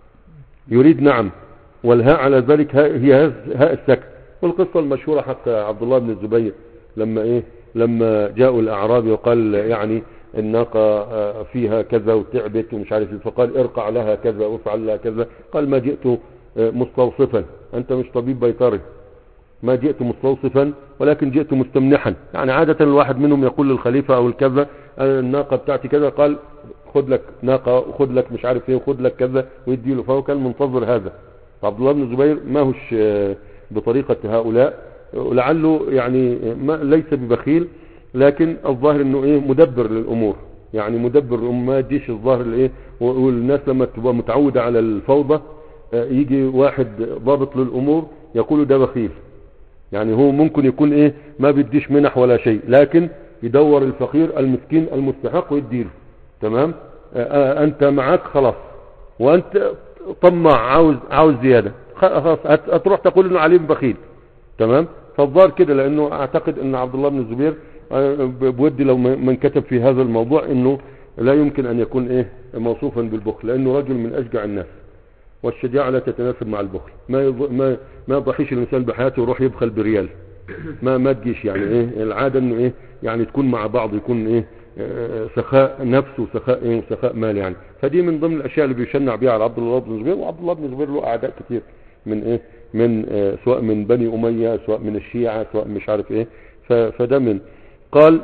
يريد نعم والهاء على ذلك هاء هي هاء- هاء السكت والقصة المشهورة حتى عبد الله بن الزبير لما إيه لما جاءوا الأعرابي وقال يعني الناقة آه، فيها كذا وتعبت ومش عارف إيه، فقال ارقع لها كذا وافعل لها كذا قال ما جئت آه، مستوصفا أنت مش طبيب بيطري ما جئت مستوصفا ولكن جئت مستمنحا يعني عادة الواحد منهم يقول للخليفة او الكذا أنا الناقة بتاعتي كذا قال خد لك ناقة وخد لك مش عارف ايه وخد لك كذا ويدي له فهو كان منتظر هذا عبد الله بن الزبير ما هوش آه، بطريقة هؤلاء ولعله يعني ما ليس ببخيل لكن الظاهر انه ايه مدبر للامور يعني مدبر ما يديش الظاهر الايه والناس لما تبقى متعودة على الفوضى آه، يجي واحد ضابط للامور يقول ده بخيل يعني هو ممكن يكون ايه ما بيديش منح ولا شيء لكن يدور الفقير المسكين المستحق ويديله تمام آه آه انت معاك خلاص وانت طماع عاوز عاوز زياده خلاص هت- هتروح تقول انه عليم بخيل تمام فالظاهر كده لانه اعتقد ان عبد الله بن الزبير آه، ب- بودي لو ما- من كتب في هذا الموضوع انه لا يمكن ان يكون ايه موصوفا بالبخل لانه رجل من اشجع الناس والشجاعة لا تتناسب مع البخل ما يض... ما ما يضحيش الانسان بحياته ويروح يبخل بريال ما ما تجيش يعني ايه العاده انه ايه يعني تكون مع بعض يكون ايه آه، سخاء نفس وسخاء ايه وسخاء مال يعني فدي من ضمن الاشياء اللي بيشنع بيها على عبد الله بن الزبير وعبد الله بن الزبير له اعداء كتير من ايه من آه، سواء من بني اميه سواء من الشيعه سواء مش عارف ايه ف... فده من قال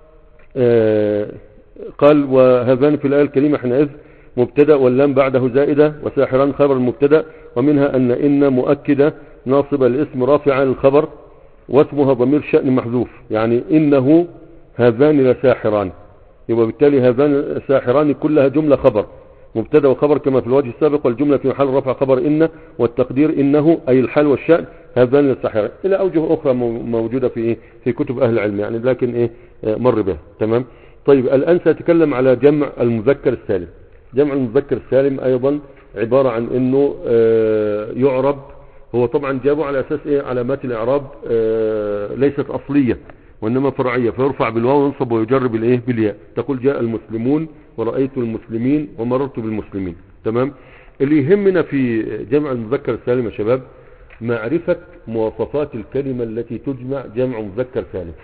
آه، قال وهذان في الآية الكريمة حينئذ مبتدا واللام بعده زائدة وساحران خبر المبتدا ومنها أن إن مؤكدة ناصبة الاسم رافعا للخبر واسمها ضمير شأن محذوف يعني إنه هذان لساحران يبقى بالتالي هذان ساحران كلها جملة خبر مبتدا وخبر كما في الوجه السابق والجملة في محل رفع خبر إن والتقدير إنه أي الحال والشأن هذان الساحران إلى أوجه أخرى مو- موجودة في إيه في كتب أهل العلم يعني لكن إيه آه، مر بها تمام طيب الآن سأتكلم على جمع المذكر السالم جمع المذكر السالم أيضا عبارة عن أنه آه، يعرب هو طبعا جابوا على أساس إيه علامات الإعراب آه، ليست أصلية وإنما فرعية فيرفع بالواو وينصب ويجر بالإيه بالياء تقول جاء المسلمون ورأيت المسلمين ومررت بالمسلمين تمام اللي يهمنا في جمع المذكر السالم يا شباب معرفة مواصفات الكلمة التي تجمع جمع مذكر سالم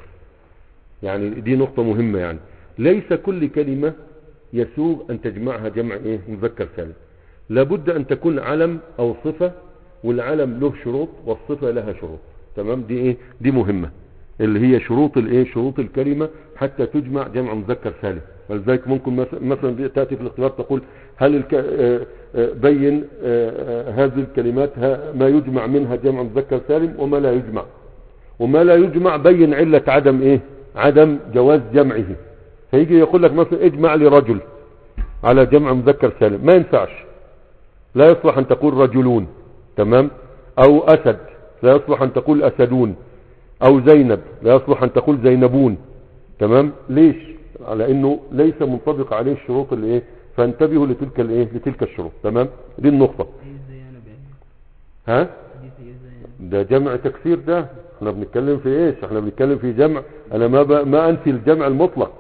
يعني دي نقطة مهمة يعني ليس كل كلمة يسوغ أن تجمعها جمع إيه مذكر سالم لابد أن تكون علم أو صفة والعلم له شروط والصفة لها شروط تمام دي إيه دي مهمة اللي هي شروط الايه شروط الكلمة حتى تجمع جمع مذكر سالم ولذلك ممكن مس- مثلا تأتي في الاختبار تقول هل الك... آه، آه، بين آه، آه، هذه الكلمات ها- ما يجمع منها جمع مذكر سالم وما لا يجمع وما لا يجمع بين علة عدم ايه عدم جواز جمعه فيجي يقول لك مثلا اجمع لي رجل على جمع مذكر سالم ما ينفعش لا يصلح ان تقول رجلون تمام او اسد لا يصلح ان تقول اسدون او زينب لا يصلح ان تقول زينبون تمام ليش على انه ليس منطبق عليه الشروط اللي ايه فانتبهوا لتلك الايه لتلك الشروط تمام دي النقطة أي الزيانة يعني ها حديث أي الزيانة ده جمع تكسير ده احنا بنتكلم في ايش احنا بنتكلم في جمع انا ما ب... ما انفي الجمع المطلق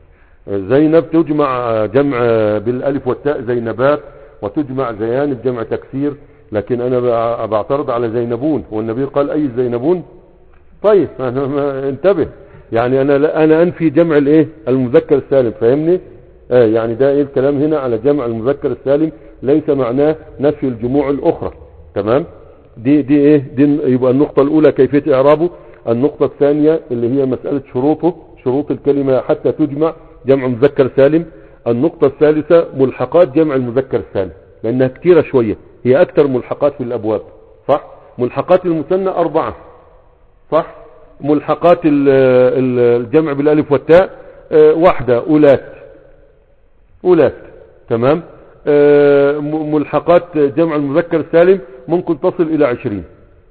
زينب تجمع جمع بالالف والتاء زينبات وتجمع زيان بجمع تكسير لكن انا ب- بعترض على زينبون والنبي قال اي زينبون طيب أنا ما انتبه يعني انا لا انا انفي جمع الايه المذكر السالم فاهمني اه يعني ده ايه الكلام هنا على جمع المذكر السالم ليس معناه نفي الجموع الاخرى تمام دي دي ايه دي يبقى النقطة الاولى كيفية اعرابه النقطة الثانية اللي هي مسألة شروطه شروط الكلمة حتى تجمع جمع مذكر سالم النقطة الثالثة ملحقات جمع المذكر السالم لانها كتيرة شوية هي اكثر ملحقات في الابواب صح ملحقات المثنى اربعة صح ملحقات ال- ال- الجمع بالالف والتاء آه، واحدة أولات أولات تمام آه، م- ملحقات جمع المذكر السالم ممكن تصل إلى عشرين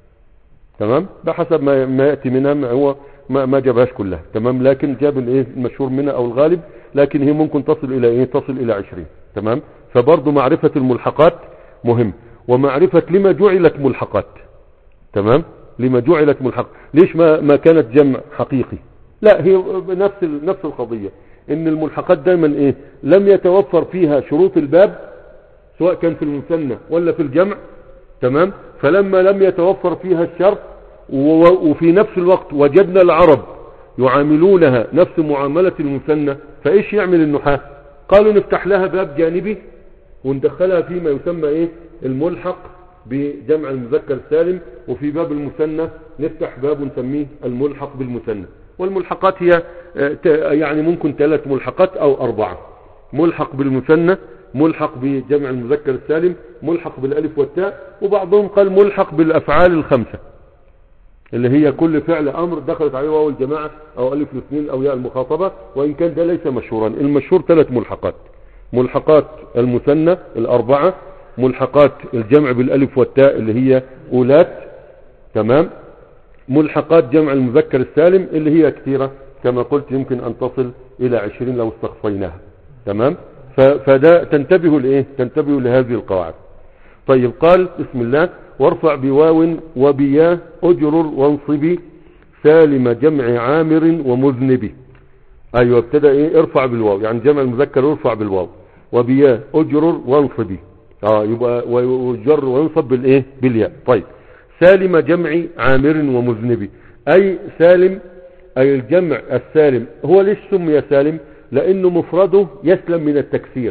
تمام بحسب ما ما يأتي منها ما هو ما, ما جابهاش كلها تمام لكن جاب الايه المشهور منها او الغالب لكن هي ممكن تصل الى ايه تصل الى عشرين تمام فبرضه معرفة الملحقات مهم ومعرفة لما جعلت ملحقات تمام لما جعلت ملحق ليش ما ما كانت جمع حقيقي لا هي نفس ال- نفس القضية ان الملحقات دايما ايه لم يتوفر فيها شروط الباب سواء كان في المثنى ولا في الجمع تمام فلما لم يتوفر فيها الشرط و- وفي نفس الوقت وجدنا العرب يعاملونها نفس معاملة المثنى فايش يعمل النحاة قالوا نفتح لها باب جانبي وندخلها فيما يسمى ايه الملحق بجمع المذكر السالم وفي باب المثنى نفتح باب نسميه الملحق بالمثنى والملحقات هي آه، ت- يعني ممكن ثلاث ملحقات او اربعة ملحق بالمثنى ملحق بجمع المذكر السالم ملحق بالالف والتاء وبعضهم قال ملحق بالافعال الخمسة اللي هي كل فعل امر دخلت عليه واو الجماعة او الف الاثنين او ياء المخاطبة وان كان ده ليس مشهورا المشهور ثلاث ملحقات ملحقات المثنى الاربعة ملحقات الجمع بالالف والتاء اللي هي اولات تمام ملحقات جمع المذكر السالم اللي هي كثيرة كما قلت يمكن ان تصل الى عشرين لو استخفيناها تمام ف- فده تنتبهوا لايه تنتبهوا لهذه القواعد طيب قال بسم الله وارفع بواو وبيا اجرر وانصبي سالم جمع عامر ومذنب ايوه ابتدى ايه ارفع بالواو يعني جمع المذكر يرفع بالواو وبيا اجرر وانصبي اه يبقى ويجر وينصب بالايه بالياء طيب سالم جمع عامر ومذنب اي سالم اي الجمع السالم هو ليش سمي سالم لانه مفرده يسلم من التكسير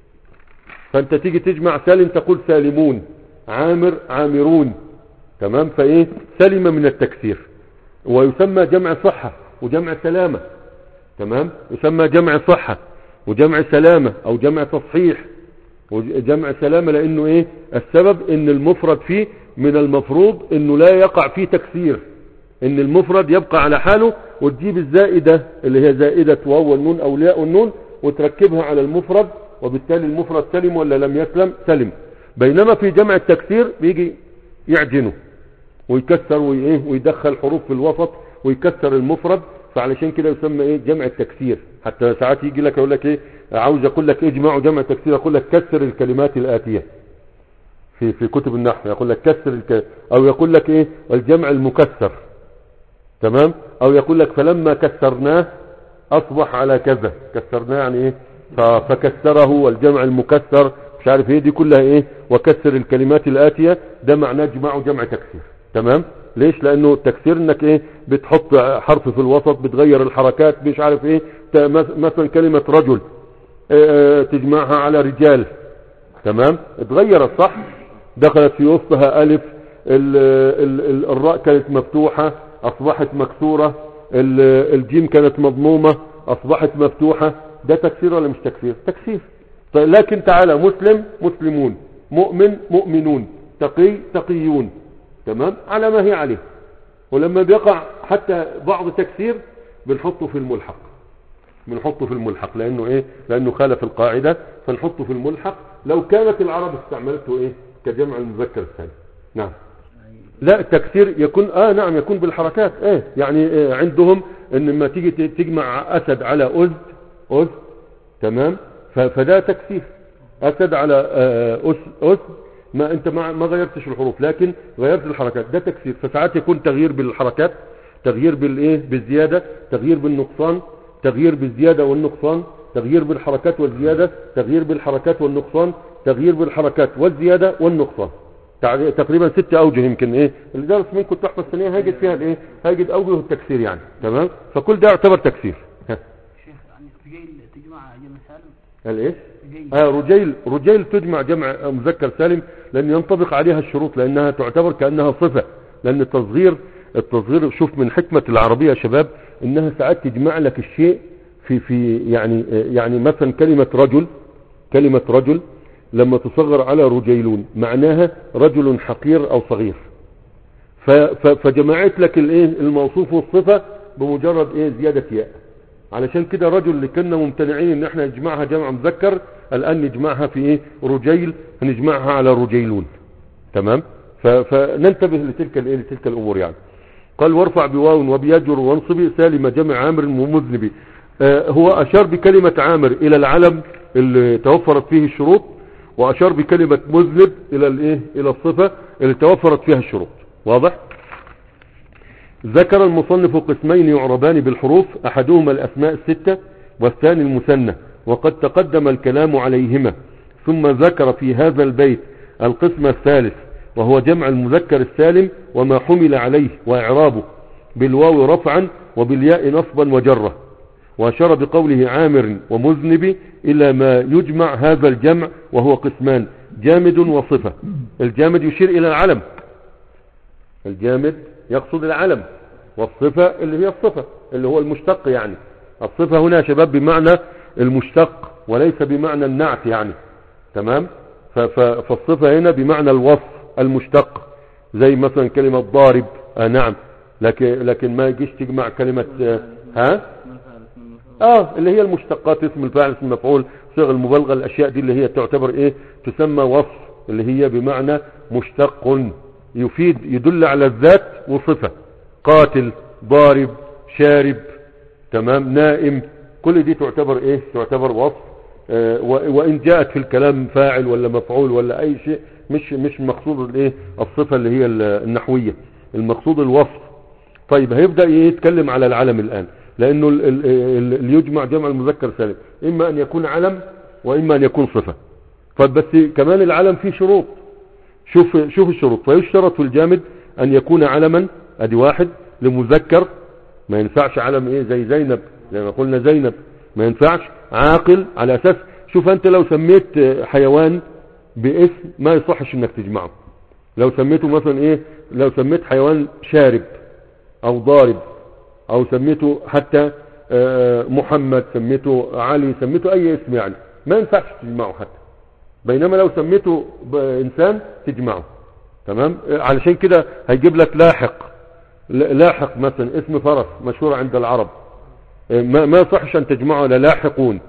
فانت تيجي تجمع سالم تقول سالمون عامر عامرون تمام فايه سلم من التكسير ويسمى جمع صحة وجمع سلامة تمام يسمى جمع صحة وجمع سلامة او جمع تصحيح وجمع سلامة لانه ايه السبب ان المفرد فيه من المفروض انه لا يقع فيه تكسير ان المفرد يبقى على حاله وتجيب الزائدة اللي هي زائدة واو والنون او لاء والنون وتركبها على المفرد وبالتالي المفرد سلم ولا لم يسلم سلم بينما في جمع التكسير بيجي يعجنه ويكسر وإيه ويدخل حروف في الوسط ويكسر المفرد فعلشان كده يسمى ايه جمع التكسير حتى ساعات يجي لك يقول لك ايه عاوز اقول لك اجمع جمع التكسير اقول لك كسر الكلمات الاتيه في في كتب النحو يقول لك كسر الك... او يقول لك ايه الجمع المكسر تمام او يقول لك فلما كسرناه اصبح على كذا كسرناه يعني ايه ف- فكسره والجمع المكسر مش عارف ايه دي كلها ايه وكسر الكلمات الاتية ده معناه جماع وجمع تكسير تمام ليش لانه التكسير انك ايه بتحط حرف في الوسط بتغير الحركات مش عارف ايه ت- مث- مثلا كلمة رجل اه، تجمعها على رجال تمام اتغيرت صح دخلت في وسطها الف ال ال ال الراء كانت مفتوحة اصبحت مكسورة ال- الجيم كانت مضمومة اصبحت مفتوحة ده تكسير ولا مش تكسير تكسير طيب لكن تعالى مسلم مسلمون مؤمن مؤمنون تقي تقيون تمام على ما هي عليه ولما بيقع حتى بعض تكسير بنحطه في الملحق بنحطه في الملحق لانه ايه لانه خالف القاعدة فنحطه في الملحق لو كانت العرب استعملته ايه كجمع المذكر الثاني نعم لا التكسير يكون اه نعم يكون بالحركات ايه يعني إيه عندهم ان لما تيجي ت- تجمع اسد على أزد أزد تمام ف- فده تكسير اسد على آه، أس أس ما انت ما ما غيرتش الحروف لكن غيرت الحركات ده تكسير فساعات يكون تغيير بالحركات تغيير بالايه بالزياده تغيير بالنقصان تغيير بالزياده والنقصان تغيير بالحركات والزياده تغيير بالحركات والنقصان تغيير بالحركات والزياده والنقصان تع- تقريبا ست اوجه يمكن ايه اللي درس منكم تحفه الثانيه هيجد فيها الايه هيجد اوجه التكسير يعني تمام فكل ده يعتبر تكسير ها شيخ يعني رجيل تجمع جمع سالم الايه رجيل آه رجيل رجيل تجمع جمع مذكر سالم لأن ينطبق عليها الشروط لأنها تعتبر كأنها صفة لأن التصغير التصغير شوف من حكمة العربية يا شباب إنها ساعات تجمع لك الشيء في في يعني يعني مثلا كلمة رجل كلمة رجل لما تصغر على رجيلون معناها رجل حقير أو صغير ف- ف- فجمعت لك الايه الموصوف والصفة بمجرد ايه زيادة ياء علشان كده رجل اللي كنا ممتنعين ان احنا نجمعها جمع مذكر الان نجمعها في ايه رجيل هنجمعها على رجيلون تمام ف- فننتبه لتلك الايه لتلك الامور يعني قال وارفع بواو وبيجر وانصبي سالم جمع عامر ومذنب آه هو اشار بكلمة عامر الى العلم اللي توفرت فيه الشروط واشار بكلمة مذنب الى الايه الى الصفة اللي توفرت فيها الشروط واضح ذكر المصنف قسمين يعربان بالحروف احدهما الاسماء الستة والثاني المثنى وقد تقدم الكلام عليهما ثم ذكر في هذا البيت القسم الثالث وهو جمع المذكر السالم وما حمل عليه واعرابه بالواو رفعا وبالياء نصبا وجرة واشار بقوله عامر ومذنب الى ما يجمع هذا الجمع وهو قسمان جامد وصفة الجامد يشير الى العلم الجامد يقصد العلم والصفة اللي هي الصفة اللي هو المشتق يعني الصفة هنا يا شباب بمعنى المشتق وليس بمعنى النعت يعني تمام ف- ف- فالصفة هنا بمعنى الوصف المشتق زي مثلا كلمة ضارب آه نعم لكن لكن ما يجيش تجمع كلمة آه ها اسم الفاعل اسم المفعول اه اللي هي المشتقات اسم الفاعل اسم المفعول صيغ المبالغه الاشياء دي اللي هي تعتبر ايه تسمى وصف اللي هي بمعنى مشتق يفيد يدل على الذات وصفه قاتل ضارب شارب تمام نائم كل دي تعتبر ايه تعتبر وصف آه و- وان جاءت في الكلام فاعل ولا مفعول ولا اي شيء مش مش مقصود الايه الصفه اللي هي ال- النحويه المقصود الوصف طيب هيبدأ يتكلم على العلم الآن لأنه ال- ال- ال- اللي يجمع جمع المذكر سالم إما أن يكون علم وإما أن يكون صفة طيب بس كمان العلم فيه شروط شوف شوف الشروط فيشترط في الجامد أن يكون علما أدي واحد لمذكر ما ينفعش علم إيه زي زينب زي ما قلنا زينب ما ينفعش عاقل على أساس شوف أنت لو سميت آه، حيوان باسم ما يصحش إنك تجمعه لو سميته مثلا إيه لو سميت حيوان شارب او ضارب او سميته حتى آه، محمد سميته علي سميته اي اسم يعني ما ينفعش تجمعه حتى بينما لو سميته انسان تجمعه تمام آه، علشان كده هيجيب لك لاحق ل- لاحق مثلا اسم فرس مشهور عند العرب آه، ما ما يصحش ان تجمعه لا لاحقون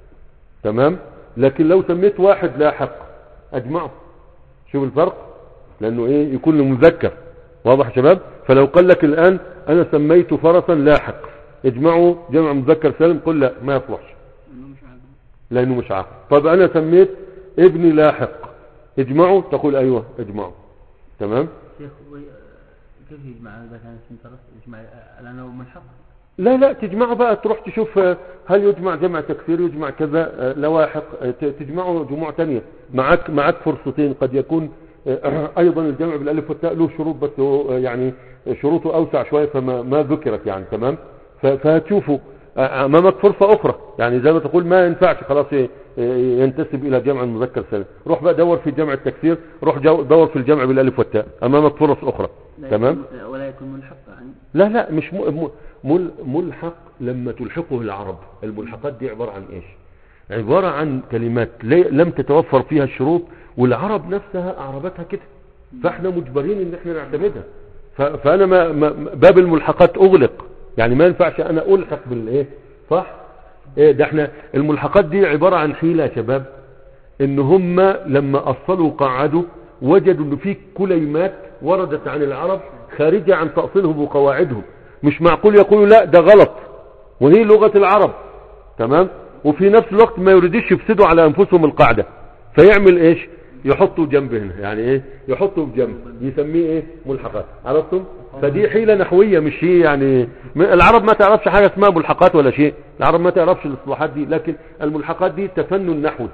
تمام لكن لو سميت واحد لاحق اجمعه شوف الفرق لانه ايه يكون له مذكر واضح يا شباب فلو قال لك الان انا سميت فرسا لاحق اجمعوا جمع مذكر سالم قل لا ما يصلحش انه مش عاقل لانه مش عاقل طب انا سميت ابني لاحق اجمعوا تقول ايوه اجمعوا تمام شيخ و- كيف يجمع اذا كان اسم ترس يجمع لانه ملحق لا لا تجمعه بقى تروح تشوف آه، هل يجمع جمع تكسير يجمع كذا آه، لواحق آه، ت- تجمعه جموع تانية معك معك فرصتين قد يكون آه، ايضا الجمع بالالف والتاء له شروط بس هو آه، يعني شروطه اوسع شويه فما ما ذكرت يعني تمام ف- فهتشوفوا آه، امامك فرصه اخرى يعني زي ما تقول ما ينفعش خلاص ي- ينتسب الى جمع المذكر سالم روح بقى دور في جمع التكسير روح جو- دور في الجمع بالالف والتاء امامك فرص اخرى لا تمام يكون- ولا يكون ملحق يعني لا لا مش م- م- مل ملحق لما تلحقه العرب الملحقات دي عبارة عن ايش عبارة عن كلمات لي- لم تتوفر فيها الشروط والعرب نفسها اعربتها كده فاحنا مجبرين ان احنا نعتمدها ف- فانا ما ما باب الملحقات اغلق يعني ما ينفعش انا الحق بالايه صح ايه ده احنا الملحقات دي عبارة عن حيلة يا شباب ان هم لما اصلوا قعدوا وجدوا ان في كلمات وردت عن العرب خارجة عن تأصيلهم وقواعدهم مش معقول يقولوا لا ده غلط وهي لغة العرب تمام وفي نفس الوقت ما يريدش يفسدوا على انفسهم القاعدة فيعمل ايش يحطوا جنب هنا يعني ايه يحطوا بجنب يسميه ايه ملحقات عرفتم فدي حيلة نحوية مش هي يعني م- العرب ما تعرفش حاجة اسمها ملحقات ولا شيء العرب ما تعرفش الاصطلاحات دي لكن الملحقات دي تفنن نحوي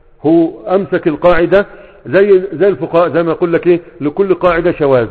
هو امسك القاعدة زي زي الفقهاء زي ما يقول لك ايه لكل قاعدة شواذ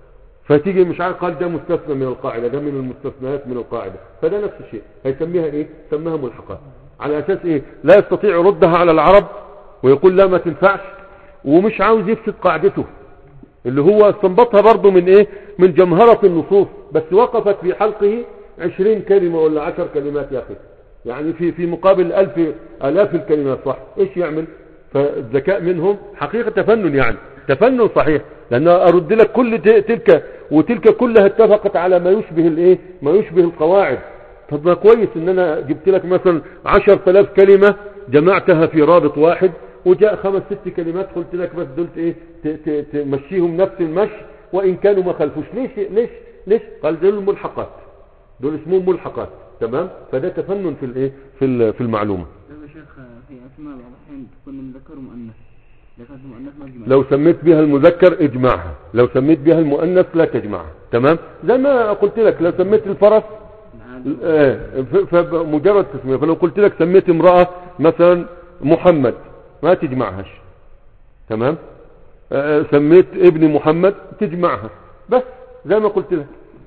فتيجي مش عارف قال ده مستثنى من القاعدة ده من المستثنيات من القاعدة فده نفس الشيء هيسميها ايه سميها ملحقات على اساس ايه لا يستطيع يردها على العرب ويقول لا ما تنفعش ومش عاوز يفسد قاعدته اللي هو استنبطها برضه من ايه من جمهرة النصوص بس وقفت في حلقه عشرين كلمة ولا عشر كلمات يا اخي يعني في في مقابل الف الاف الكلمات صح ايش يعمل فالذكاء منهم حقيقة تفنن يعني تفنن صحيح لان ارد لك كل ت- تلك وتلك كلها اتفقت على ما يشبه الايه ما يشبه القواعد طب ما كويس ان انا جبت لك مثلا عشر تلاف كلمة جمعتها في رابط واحد وجاء خمس ست كلمات قلت لك بس دول ايه ت- ت- تمشيهم نفس المشي وان كانوا ما خلفوش ليش ليش ليش قال دول الملحقات دول اسمهم ملحقات تمام فده تفنن في الايه في ال- في المعلومه طيب يا شيخ في اسماء بعض الاحيان تكون مذكر ومؤنث اذا كانت مؤنث ما تجمع لو سميت بها المذكر اجمعها لو سميت بها المؤنث لا تجمعها تمام زي ما قلت لك لو سميت الفرس العادة آه، ف- فمجرد تسمية فلو قلت لك سميت امرأة مثلا محمد ما تجمعهاش تمام آه، سميت ابن محمد تجمعها بس زي ما قلت لك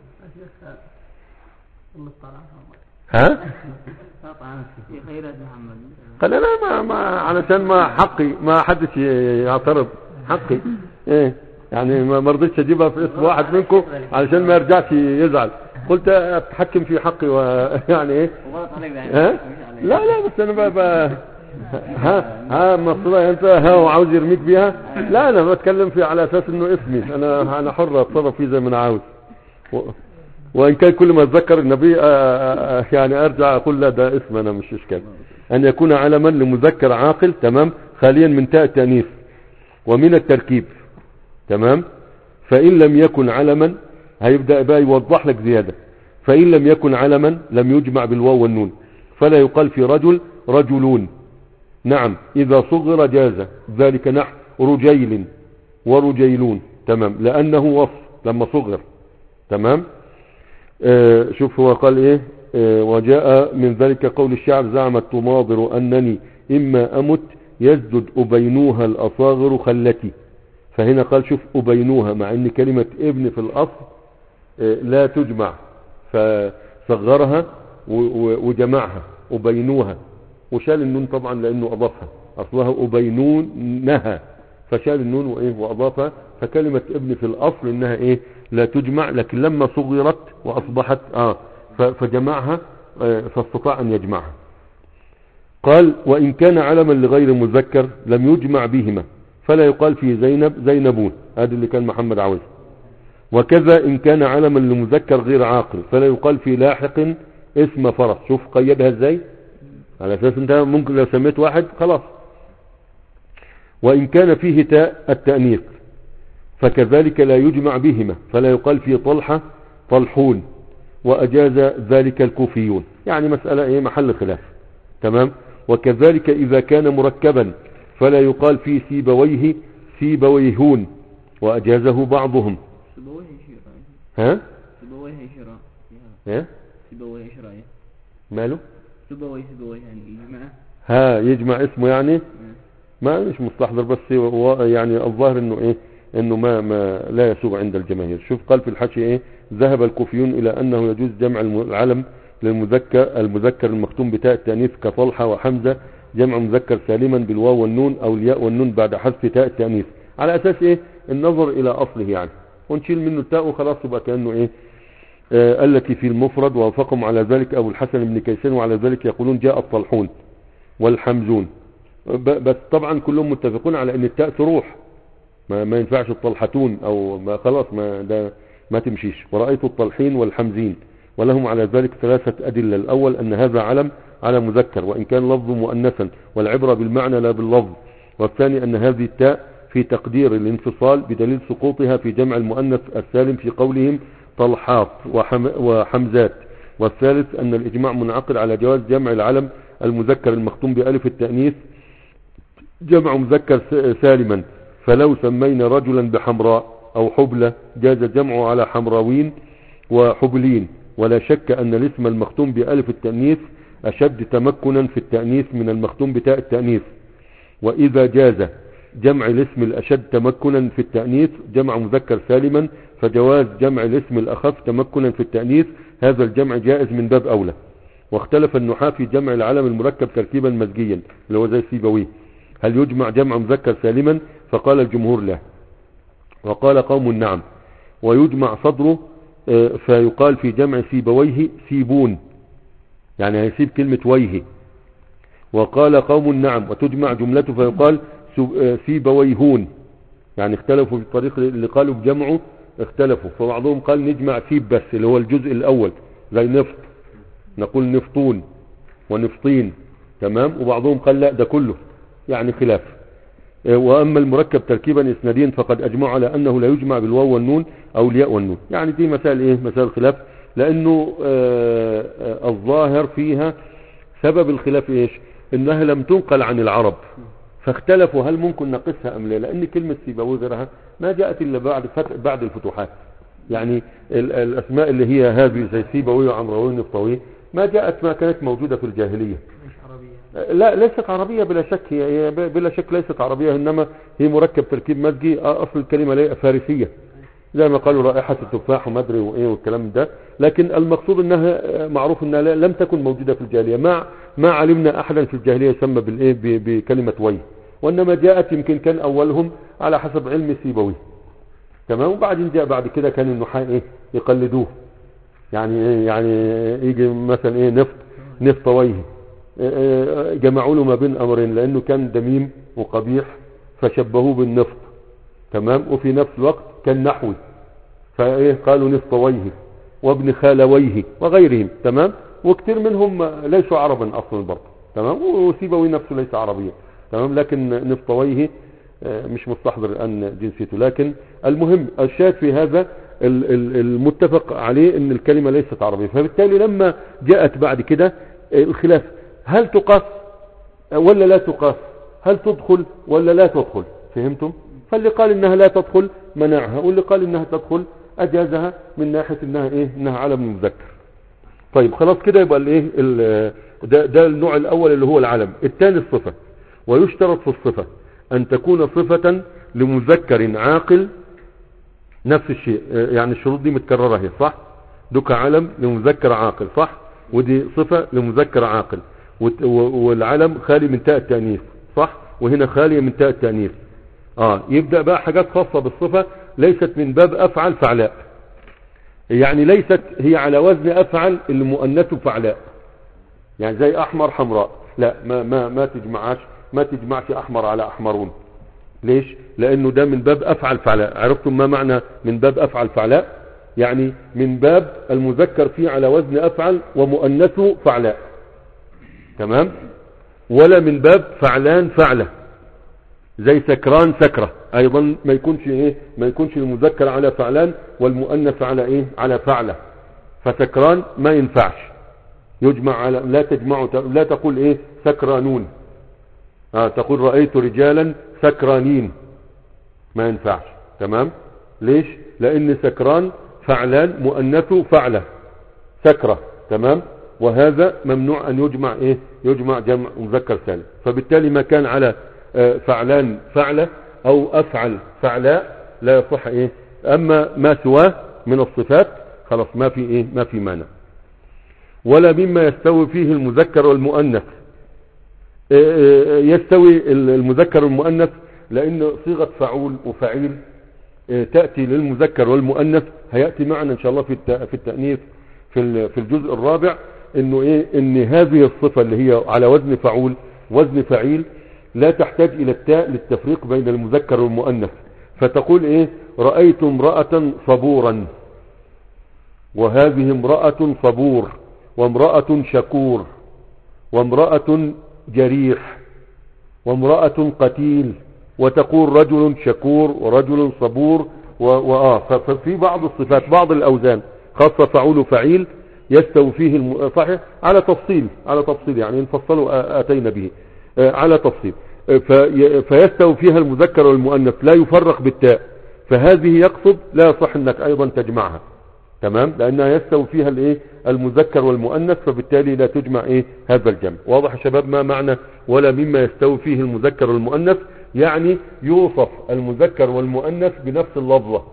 الله طالع ها طالع في خيرات محمد قال انا ما, ما علشان ما حقي ما حدش يعترض حقي ايه يعني ما ما رضيتش اجيبها في اسم واحد منكم علشان ما يرجعش يزعل قلت اتحكم في حقي ويعني ايه وغلط عليك ده ها لا لا بس انا بقى, بقى ها ها مصرية انت ها وعاوز يرميك بيها لا انا بتكلم في على اساس انه اسمي انا انا حر اتصرف فيه زي ما انا عاوز و- وان كان كل ما اتذكر النبي آه، آه، آه، يعني ارجع اقول لا ده اسم انا مش اشكال ان يكون علما لمذكر عاقل تمام خاليا من تاء التانيث ومن التركيب تمام فان لم يكن علما هيبدا بقى يوضح لك زياده فان لم يكن علما لم يجمع بالواو والنون فلا يقال في رجل رجلون نعم اذا صغر جاز ذلك نحو رجيل ورجيلون تمام لانه وصف لما صغر تمام آه شوف هو قال ايه آه وجاء من ذلك قول الشعر زعمت تماضر انني اما امت يزدد ابينوها الاصاغر خلتي فهنا قال شوف ابينوها مع ان كلمة ابن في الاصل آه لا تجمع فصغرها و- و- وجمعها ابينوها وشال النون طبعا لانه اضافها اصلها ابينونها فشال النون وايه واضافها فكلمة ابن في الاصل انها ايه لا تجمع لكن لما صغرت واصبحت اه ف- فجمعها آه، فاستطاع ان يجمعها قال وان كان علما لغير مذكر لم يجمع بهما فلا يقال في زينب زينبون هذا اللي كان محمد عاوز وكذا ان كان علما لمذكر غير عاقل فلا يقال في لاحق اسم فرس شوف قيدها ازاي على اساس انت ممكن لو سميت واحد خلاص وان كان فيه تاء التأنيث فكذلك لا يجمع بهما فلا يقال في طلحة طلحون وأجاز ذلك الكوفيون يعني مسألة ايه محل خلاف تمام وكذلك إذا كان مركبا فلا يقال في سيبويه سيبويهون وأجازه بعضهم سبويه شيء ها سيبويه شراء فيها ايه سيبويه شراء ماله سيبويه سيبويه يعني يجمعه ها يجمع اسمه يعني آه. ما مش مستحضر بس هو يعني الظاهر انه ايه انه ما ما لا يسوغ عند الجماهير شوف قال في الحاشية ايه ذهب الكوفيون الى انه يجوز جمع الم- العلم للمذكر المذكر المختوم بتاء التانيث كطلحة وحمزة جمع مذكر سالما بالواو والنون او الياء والنون بعد حذف تاء التانيث على اساس ايه النظر الى اصله يعني ونشيل منه التاء وخلاص يبقى كانه ايه آه التي في المفرد ووافقهم على ذلك ابو الحسن بن كيسان وعلى ذلك يقولون جاء الطلحون والحمزون ب- بس طبعا كلهم متفقون على ان التاء تروح ما, ما ينفعش الطلحتون او ما خلاص ما ده ما تمشيش ورأيت الطلحين والحمزين ولهم على ذلك ثلاثة أدلة الأول أن هذا علم على مذكر وإن كان لفظ مؤنثا والعبرة بالمعنى لا باللفظ والثاني أن هذه التاء في تقدير الانفصال بدليل سقوطها في جمع المؤنث السالم في قولهم طلحات وحم وحمزات والثالث أن الإجماع منعقد على جواز جمع العلم المذكر المختوم بألف التأنيث جمع مذكر س- سالما فلو سمينا رجلا بحمراء أو حبلة جاز جمعه على حمراوين وحبلين ولا شك أن الاسم المختوم بألف التأنيث أشد تمكنا في التأنيث من المختوم بتاء التأنيث وإذا جاز جمع الاسم الأشد تمكنا في التأنيث جمع مذكر سالما فجواز جمع الاسم الأخف تمكنا في التأنيث هذا الجمع جائز من باب أولى واختلف النحاة في جمع العلم المركب تركيبا مزجيا اللي هو زي سيبويه هل يجمع جمع مذكر سالما فقال الجمهور لا وقال قوم نعم ويجمع صدره آه، فيقال في جمع سيبويه سيبون يعني هيسيب كلمة ويه وقال قوم نعم وتجمع جملته فيقال سو- آه، سيبويهون يعني اختلفوا في الطريق اللي قالوا بجمعه اختلفوا فبعضهم قال نجمع سيب بس اللي هو الجزء الاول زي نفط نقول نفطون ونفطين تمام وبعضهم قال لا ده كله يعني خلاف آه، واما المركب تركيبا اسناديا فقد اجمعوا على انه لا يجمع بالواو والنون او الياء والنون يعني دي مسائل ايه مسائل خلاف لانه آه، آه، الظاهر فيها سبب الخلاف ايش انها لم تنقل عن العرب فاختلفوا هل ممكن نقصها ام لا لان كلمة سيبوي غيرها ما جاءت الا بعد فتح بعد الفتوحات يعني ال- الاسماء اللي هي هذه زي سيبوي وعمروي ونفطوي ما جاءت ما كانت موجودة في الجاهلية مش عربية لا ليست عربية بلا شك هي هي بلا شك ليست عربية إنما هي مركب تركيب مزجي آه، أصل الكلمة ليه فارسية زي ما قالوا رائحة التفاح وما أدري وإيه والكلام ده لكن المقصود أنها آه، معروف أنها لا- لم تكن موجودة في الجاهلية ما ما علمنا أحدا في الجاهلية يسمى بالإيه ب- بكلمة وي وإنما جاءت يمكن كان أولهم على حسب علم سيبوي تمام وبعدين جاء بعد كده كان النحاة إيه يقلدوه يعني إيه يعني يجي مثلا إيه نفط نفطويه جمعوا له ما بين امرين لانه كان دميم وقبيح فشبهوه بالنفط تمام وفي نفس الوقت كان نحوي فايه قالوا نفطويه وابن خالويه وغيرهم تمام وكثير منهم ليسوا عربا اصلا برضه تمام وسيبوي نفسه ليس عربيا تمام لكن نفطويه آه، مش مستحضر الان جنسيته لكن المهم الشاهد في هذا ال- ال- المتفق عليه ان الكلمة ليست عربية فبالتالي لما جاءت بعد كده آه، الخلاف هل تقاس ولا لا تقاس هل تدخل ولا لا تدخل فهمتم فاللي قال انها لا تدخل منعها واللي قال انها تدخل اجازها من ناحية انها ايه انها علم مذكر طيب خلاص كده يبقى الايه ال- ده, ده النوع الاول اللي هو العلم الثاني الصفة ويشترط في الصفة ان تكون صفة لمذكر عاقل نفس الشيء آه، يعني الشروط دي متكررة هي صح دوك علم لمذكر عاقل صح ودي صفة لمذكر عاقل وت- و- والعلم خالي من تاء التأنيث صح وهنا خالية من تاء التأنيث اه يبدأ بقى حاجات خاصة بالصفة ليست من باب افعل فعلاء يعني ليست هي على وزن افعل المؤنث فعلاء يعني زي احمر حمراء لا ما ما ما تجمعش ما تجمعش احمر على احمرون ليش لانه ده من باب افعل فعلاء عرفتم ما معنى من باب افعل فعلاء يعني من باب المذكر فيه على وزن افعل ومؤنثه فعلاء تمام ولا من باب فعلان فعلة زي سكران سكرة ايضا ما يكونش ايه ما يكونش المذكر على فعلان والمؤنث على ايه على فعلة فسكران ما ينفعش يجمع على لا تجمع لا تقول ايه سكرانون آه تقول رأيت رجالا سكرانين ما ينفعش تمام ليش لان سكران فعلان مؤنثه فعلة سكرة تمام وهذا ممنوع ان يجمع ايه يجمع جمع مذكر سالم فبالتالي ما كان على آه، فعلان فعلة او افعل فعلاء لا يصح ايه اما ما سواه من الصفات خلاص ما في ايه ما في مانع ولا مما يستوي فيه المذكر والمؤنث آه، آه، يستوي المذكر والمؤنث لان صيغة فعول وفعيل آه، تأتي للمذكر والمؤنث هيأتي معنا ان شاء الله في الت- في التأنيث في ال- في الجزء الرابع انه ايه ان هذه الصفة اللي هي على وزن فعول وزن فعيل لا تحتاج الى التاء للتفريق بين المذكر والمؤنث فتقول ايه رأيت امرأة صبورا وهذه امرأة صبور وامرأة شكور وامرأة جريح وامرأة قتيل وتقول رجل شكور ورجل صبور و... وآه ف- ففي بعض الصفات بعض الأوزان خاصة فعول وفعيل يستوي فيه الم... صحيح على تفصيل على تفصيل يعني نفصله آ- أتينا به آه، على تفصيل آه، في... فيستوي فيها المذكر والمؤنث لا يفرق بالتاء فهذه يقصد لا يصح انك ايضا تجمعها تمام لانها يستوي فيها الايه المذكر والمؤنث فبالتالي لا تجمع ايه هذا الجمع واضح يا شباب ما معنى ولا مما يستوي فيه المذكر والمؤنث يعني يوصف المذكر والمؤنث بنفس اللفظة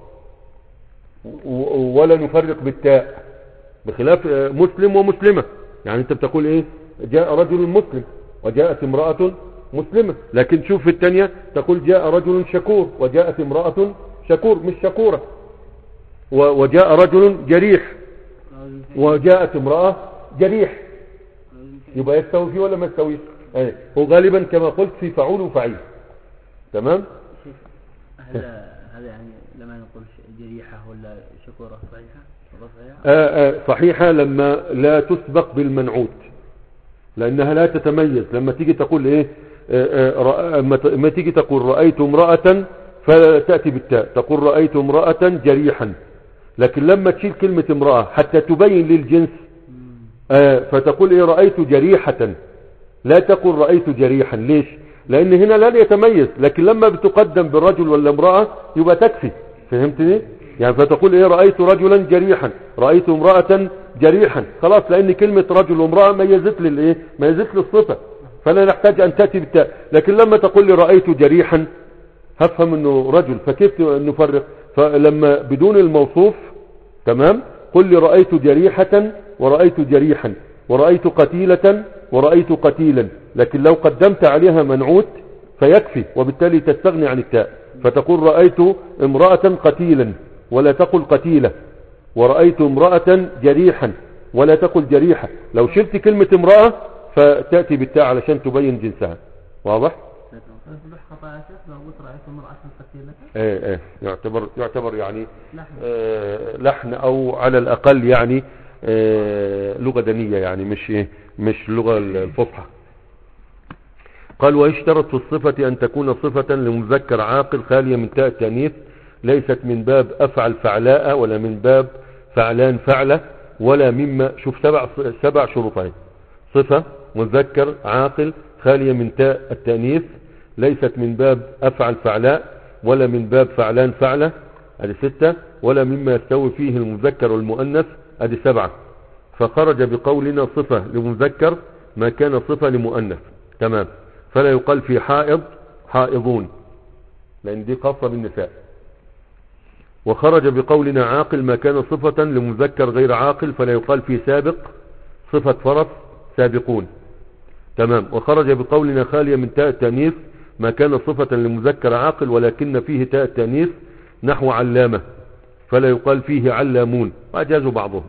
و- ولا نفرق بالتاء بخلاف آه، مسلم ومسلمة يعني انت بتقول ايه جاء رجل مسلم وجاءت امرأة مسلمة لكن شوف في الثانية تقول جاء رجل شكور وجاءت امرأة شكور مش شكورة و- وجاء رجل جريح رجل فعل. وجاءت امرأة جريح رجل فعل. يبقى يستوي فيه ولا ما يستويش ايه هو غالبا كما قلت في فعول وفعيل تمام شيخ هل هذا يعني لما نقول ش- جريحة ولا شكورة صحيحة ولا صحيحة؟ آه آه صحيحة لما لا تسبق بالمنعوت لأنها لا تتميز لما تيجي تقول إيه آه آه رأ- لما ت- لما تيجي تقول رأيت امرأة فتأتي بالتاء تقول رأيت امرأة جريحا لكن لما تشيل كلمة امرأة حتى تبين للجنس آه فتقول إيه رأيت جريحة لا تقل رأيت جريحا ليش لأن هنا لن يتميز لكن لما بتقدم بالرجل ولا امرأة يبقى تكفي فهمتني يعني فتقول ايه رأيت رجلا جريحا رأيت امرأة جريحا خلاص لأن كلمة رجل وامرأة ميزت لي الايه ميزت لي الصفة فلا نحتاج أن تأتي بالتاء لكن لما تقول لي رأيت جريحا هفهم انه رجل فكيف نفرق فلما بدون الموصوف تمام قل لي رأيت جريحة ورأيت جريحا ورأيت قتيلة ورأيت قتيلا لكن لو قدمت عليها منعوت فيكفي وبالتالي تستغني عن التاء فتقول رأيت امرأة قتيلا ولا تقل قتيلة ورأيت امرأة جريحا ولا تقل جريحة لو شلت كلمة امرأة فتأتي بالتاء علشان تبين جنسها واضح؟ يصبح خطأ يا شيخ لو قلت رأيت امرأة قتيلة ايه ايه يعتبر يعتبر يعني لحن آه، لحن او على الاقل يعني آه، لغة دنية يعني مش ايه مش لغة الفصحى قال ويشترط في الصفة ان تكون صفة لمذكر عاقل خالية من تاء التانيث ليست من باب افعل فعلاء ولا من باب فعلان فعلة ولا مما شوف سبع سبع شروط اهي صفة مذكر عاقل خالية من تاء التانيث ليست من باب افعل فعلاء ولا من باب فعلان فعلة ادي ستة ولا مما يستوي فيه المذكر والمؤنث ادي سبعة فخرج بقولنا صفة لمذكر ما كان صفة لمؤنث تمام فلا يقال في حائض حائضون لان دي خاصة بالنساء وخرج بقولنا عاقل ما كان صفة لمذكر غير عاقل فلا يقال في سابق صفة فرس سابقون تمام وخرج بقولنا خالية من تاء التانيث ما كان صفة لمذكر عاقل ولكن فيه تاء التانيث نحو علامة فلا يقال فيه علامون وأجازوا بعضهم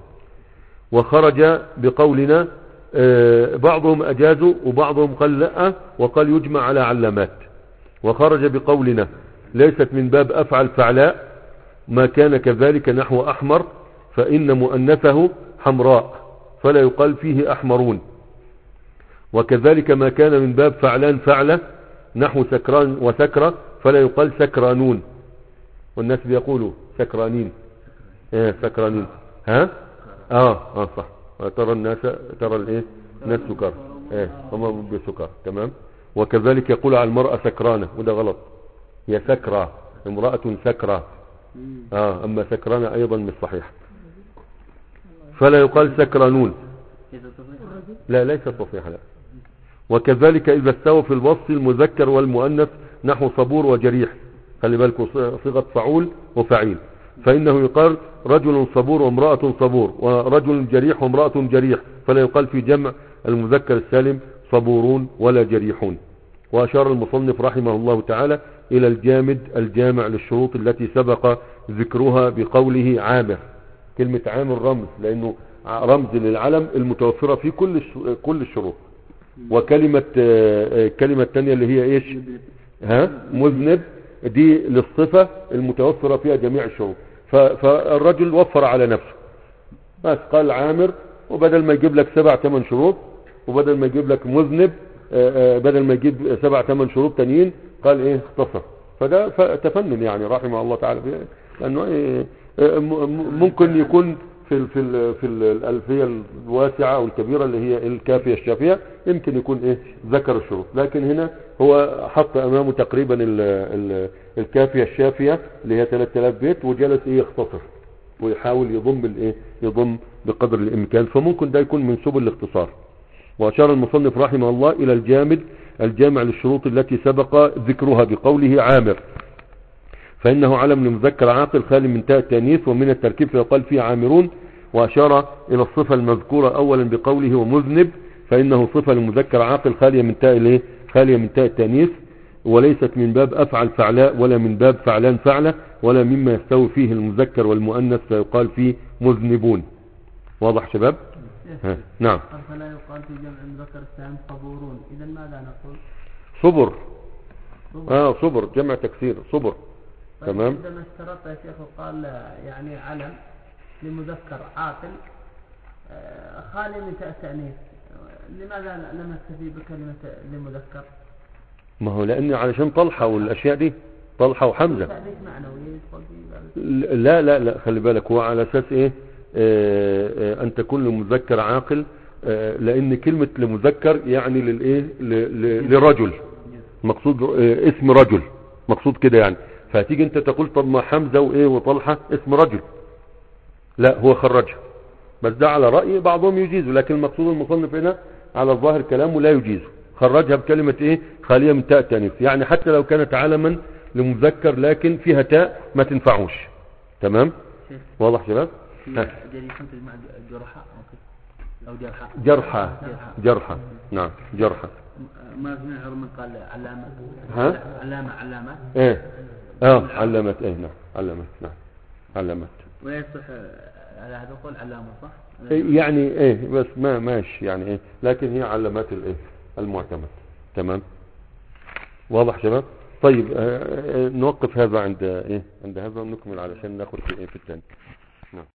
وخرج بقولنا آه، بعضهم أجازوا وبعضهم قال لا وقال يجمع على علامات وخرج بقولنا ليست من باب أفعل فعلاء ما كان كذلك نحو أحمر فإن مؤنثه حمراء فلا يقال فيه أحمرون وكذلك ما كان من باب فعلان فعلة نحو سكران وسكرة فلا يقال سكرانون والناس بيقولوا سكرانين ايه سكرانين ها اه اه صح ترى الناس ترى الايه الناس سكر ايه هم بسكر تمام وكذلك يقول على المرأة سكرانة وده غلط هي سكرة امرأة سكرة اه اما سكرانة ايضا مش صحيح فلا يقال سكرانون إذا تصحيح لا ليس صحيحة لا وكذلك إذا استوى في الوصف المذكر والمؤنث نحو صبور وجريح خلي بالكم صيغة فعول وفعيل فإنه يقال رجل صبور وامرأة صبور ورجل جريح وامرأة جريح فلا يقال في جمع المذكر السالم صبورون ولا جريحون وأشار المصنف رحمه الله تعالى إلى الجامد الجامع للشروط التي سبق ذكرها بقوله عامر كلمة عامر رمز لأنه رمز للعلم المتوفرة في كل الش- كل الشروط وكلمة آه، آه، الكلمة الثانية اللي هي ايش ها مذنب دي للصفة المتوفرة فيها جميع الشروط ف- فالرجل وفر على نفسه بس قال عامر وبدل ما يجيب لك سبع ثمان شروط وبدل ما يجيب لك مذنب آه، آه، بدل ما يجيب سبع ثمان شروط تانيين قال ايه اختصر فده ف- تفنن يعني رحمه الله تعالى فيه لانه إيه آه، م- م- ممكن يكون في ال في ال في ال- الالفيه الواسعه والكبيره اللي هي الكافيه الشافيه يمكن يكون ايه ذكر الشروط لكن هنا هو حط امامه تقريبا ال ال الكافيه الشافيه اللي هي 3000 بيت وجلس ايه يختصر ويحاول يضم الايه يضم بقدر الامكان فممكن ده يكون من سبل الاختصار واشار المصنف رحمه الله الى الجامد الجامع للشروط التي سبق ذكرها بقوله عامر فانه علم لمذكر عاقل خالي من تاء التانيث ومن التركيب فيقال فيه عامرون واشار الى الصفه المذكوره اولا بقوله ومذنب فانه صفه لمذكر عاقل خاليه من تاء الايه خاليه من تاء التانيث وليست من باب افعل فعلاء ولا من باب فعلان فعله ولا مما يستوي فيه المذكر والمؤنث فيقال فيه مذنبون واضح شباب ها. نعم قال فلا يقال في جمع المذكر السالم صبورون إذا ماذا نقول؟ صبر صبر. اه صبر جمع تكسير صبر طيب تمام. عندما اشترط يا شيخ وقال يعني علم لمذكر عاقل آه، خالي من تاء التأنيث آه، لماذا لم نكتفي بكلمة لمذكر؟ ما هو لان علشان طلحة والاشياء دي طلحة وحمزة تأنيث معنوي يدخل في باب لا لا لا خلي بالك هو على اساس ايه آه آه ان تكون لمذكر عاقل آه لان كلمة لمذكر يعني للايه ل- ل- لرجل مقصود آه اسم رجل مقصود كده يعني فهتيجي انت تقول طب ما حمزة وايه وطلحة اسم رجل لا هو خرجها بس ده على رأي بعضهم يجيزه لكن المقصود المصنف هنا على الظاهر كلامه لا يجيزه خرجها بكلمة ايه خالية من تاء تانيث يعني حتى لو كانت علما لمذكر لكن فيها تاء ما تنفعوش تمام شيخ واضح شباب ها. في جريحة تجمع جرحى أو كده أو جرحى جرحى جرحى جرحى نعم جرحى ما سمع من قال علامة ها؟ علامة علامة ايه اه علمت ايه نعم علمت نعم علمت ويصح على هذا القول علامة صح؟ إيه يعني ايه بس ما ماشي يعني ايه لكن هي علامات الايه المعتمد تمام واضح شباب طيب آه آه نوقف هذا عند ايه عند هذا ونكمل علشان ناخد في ايه في الثاني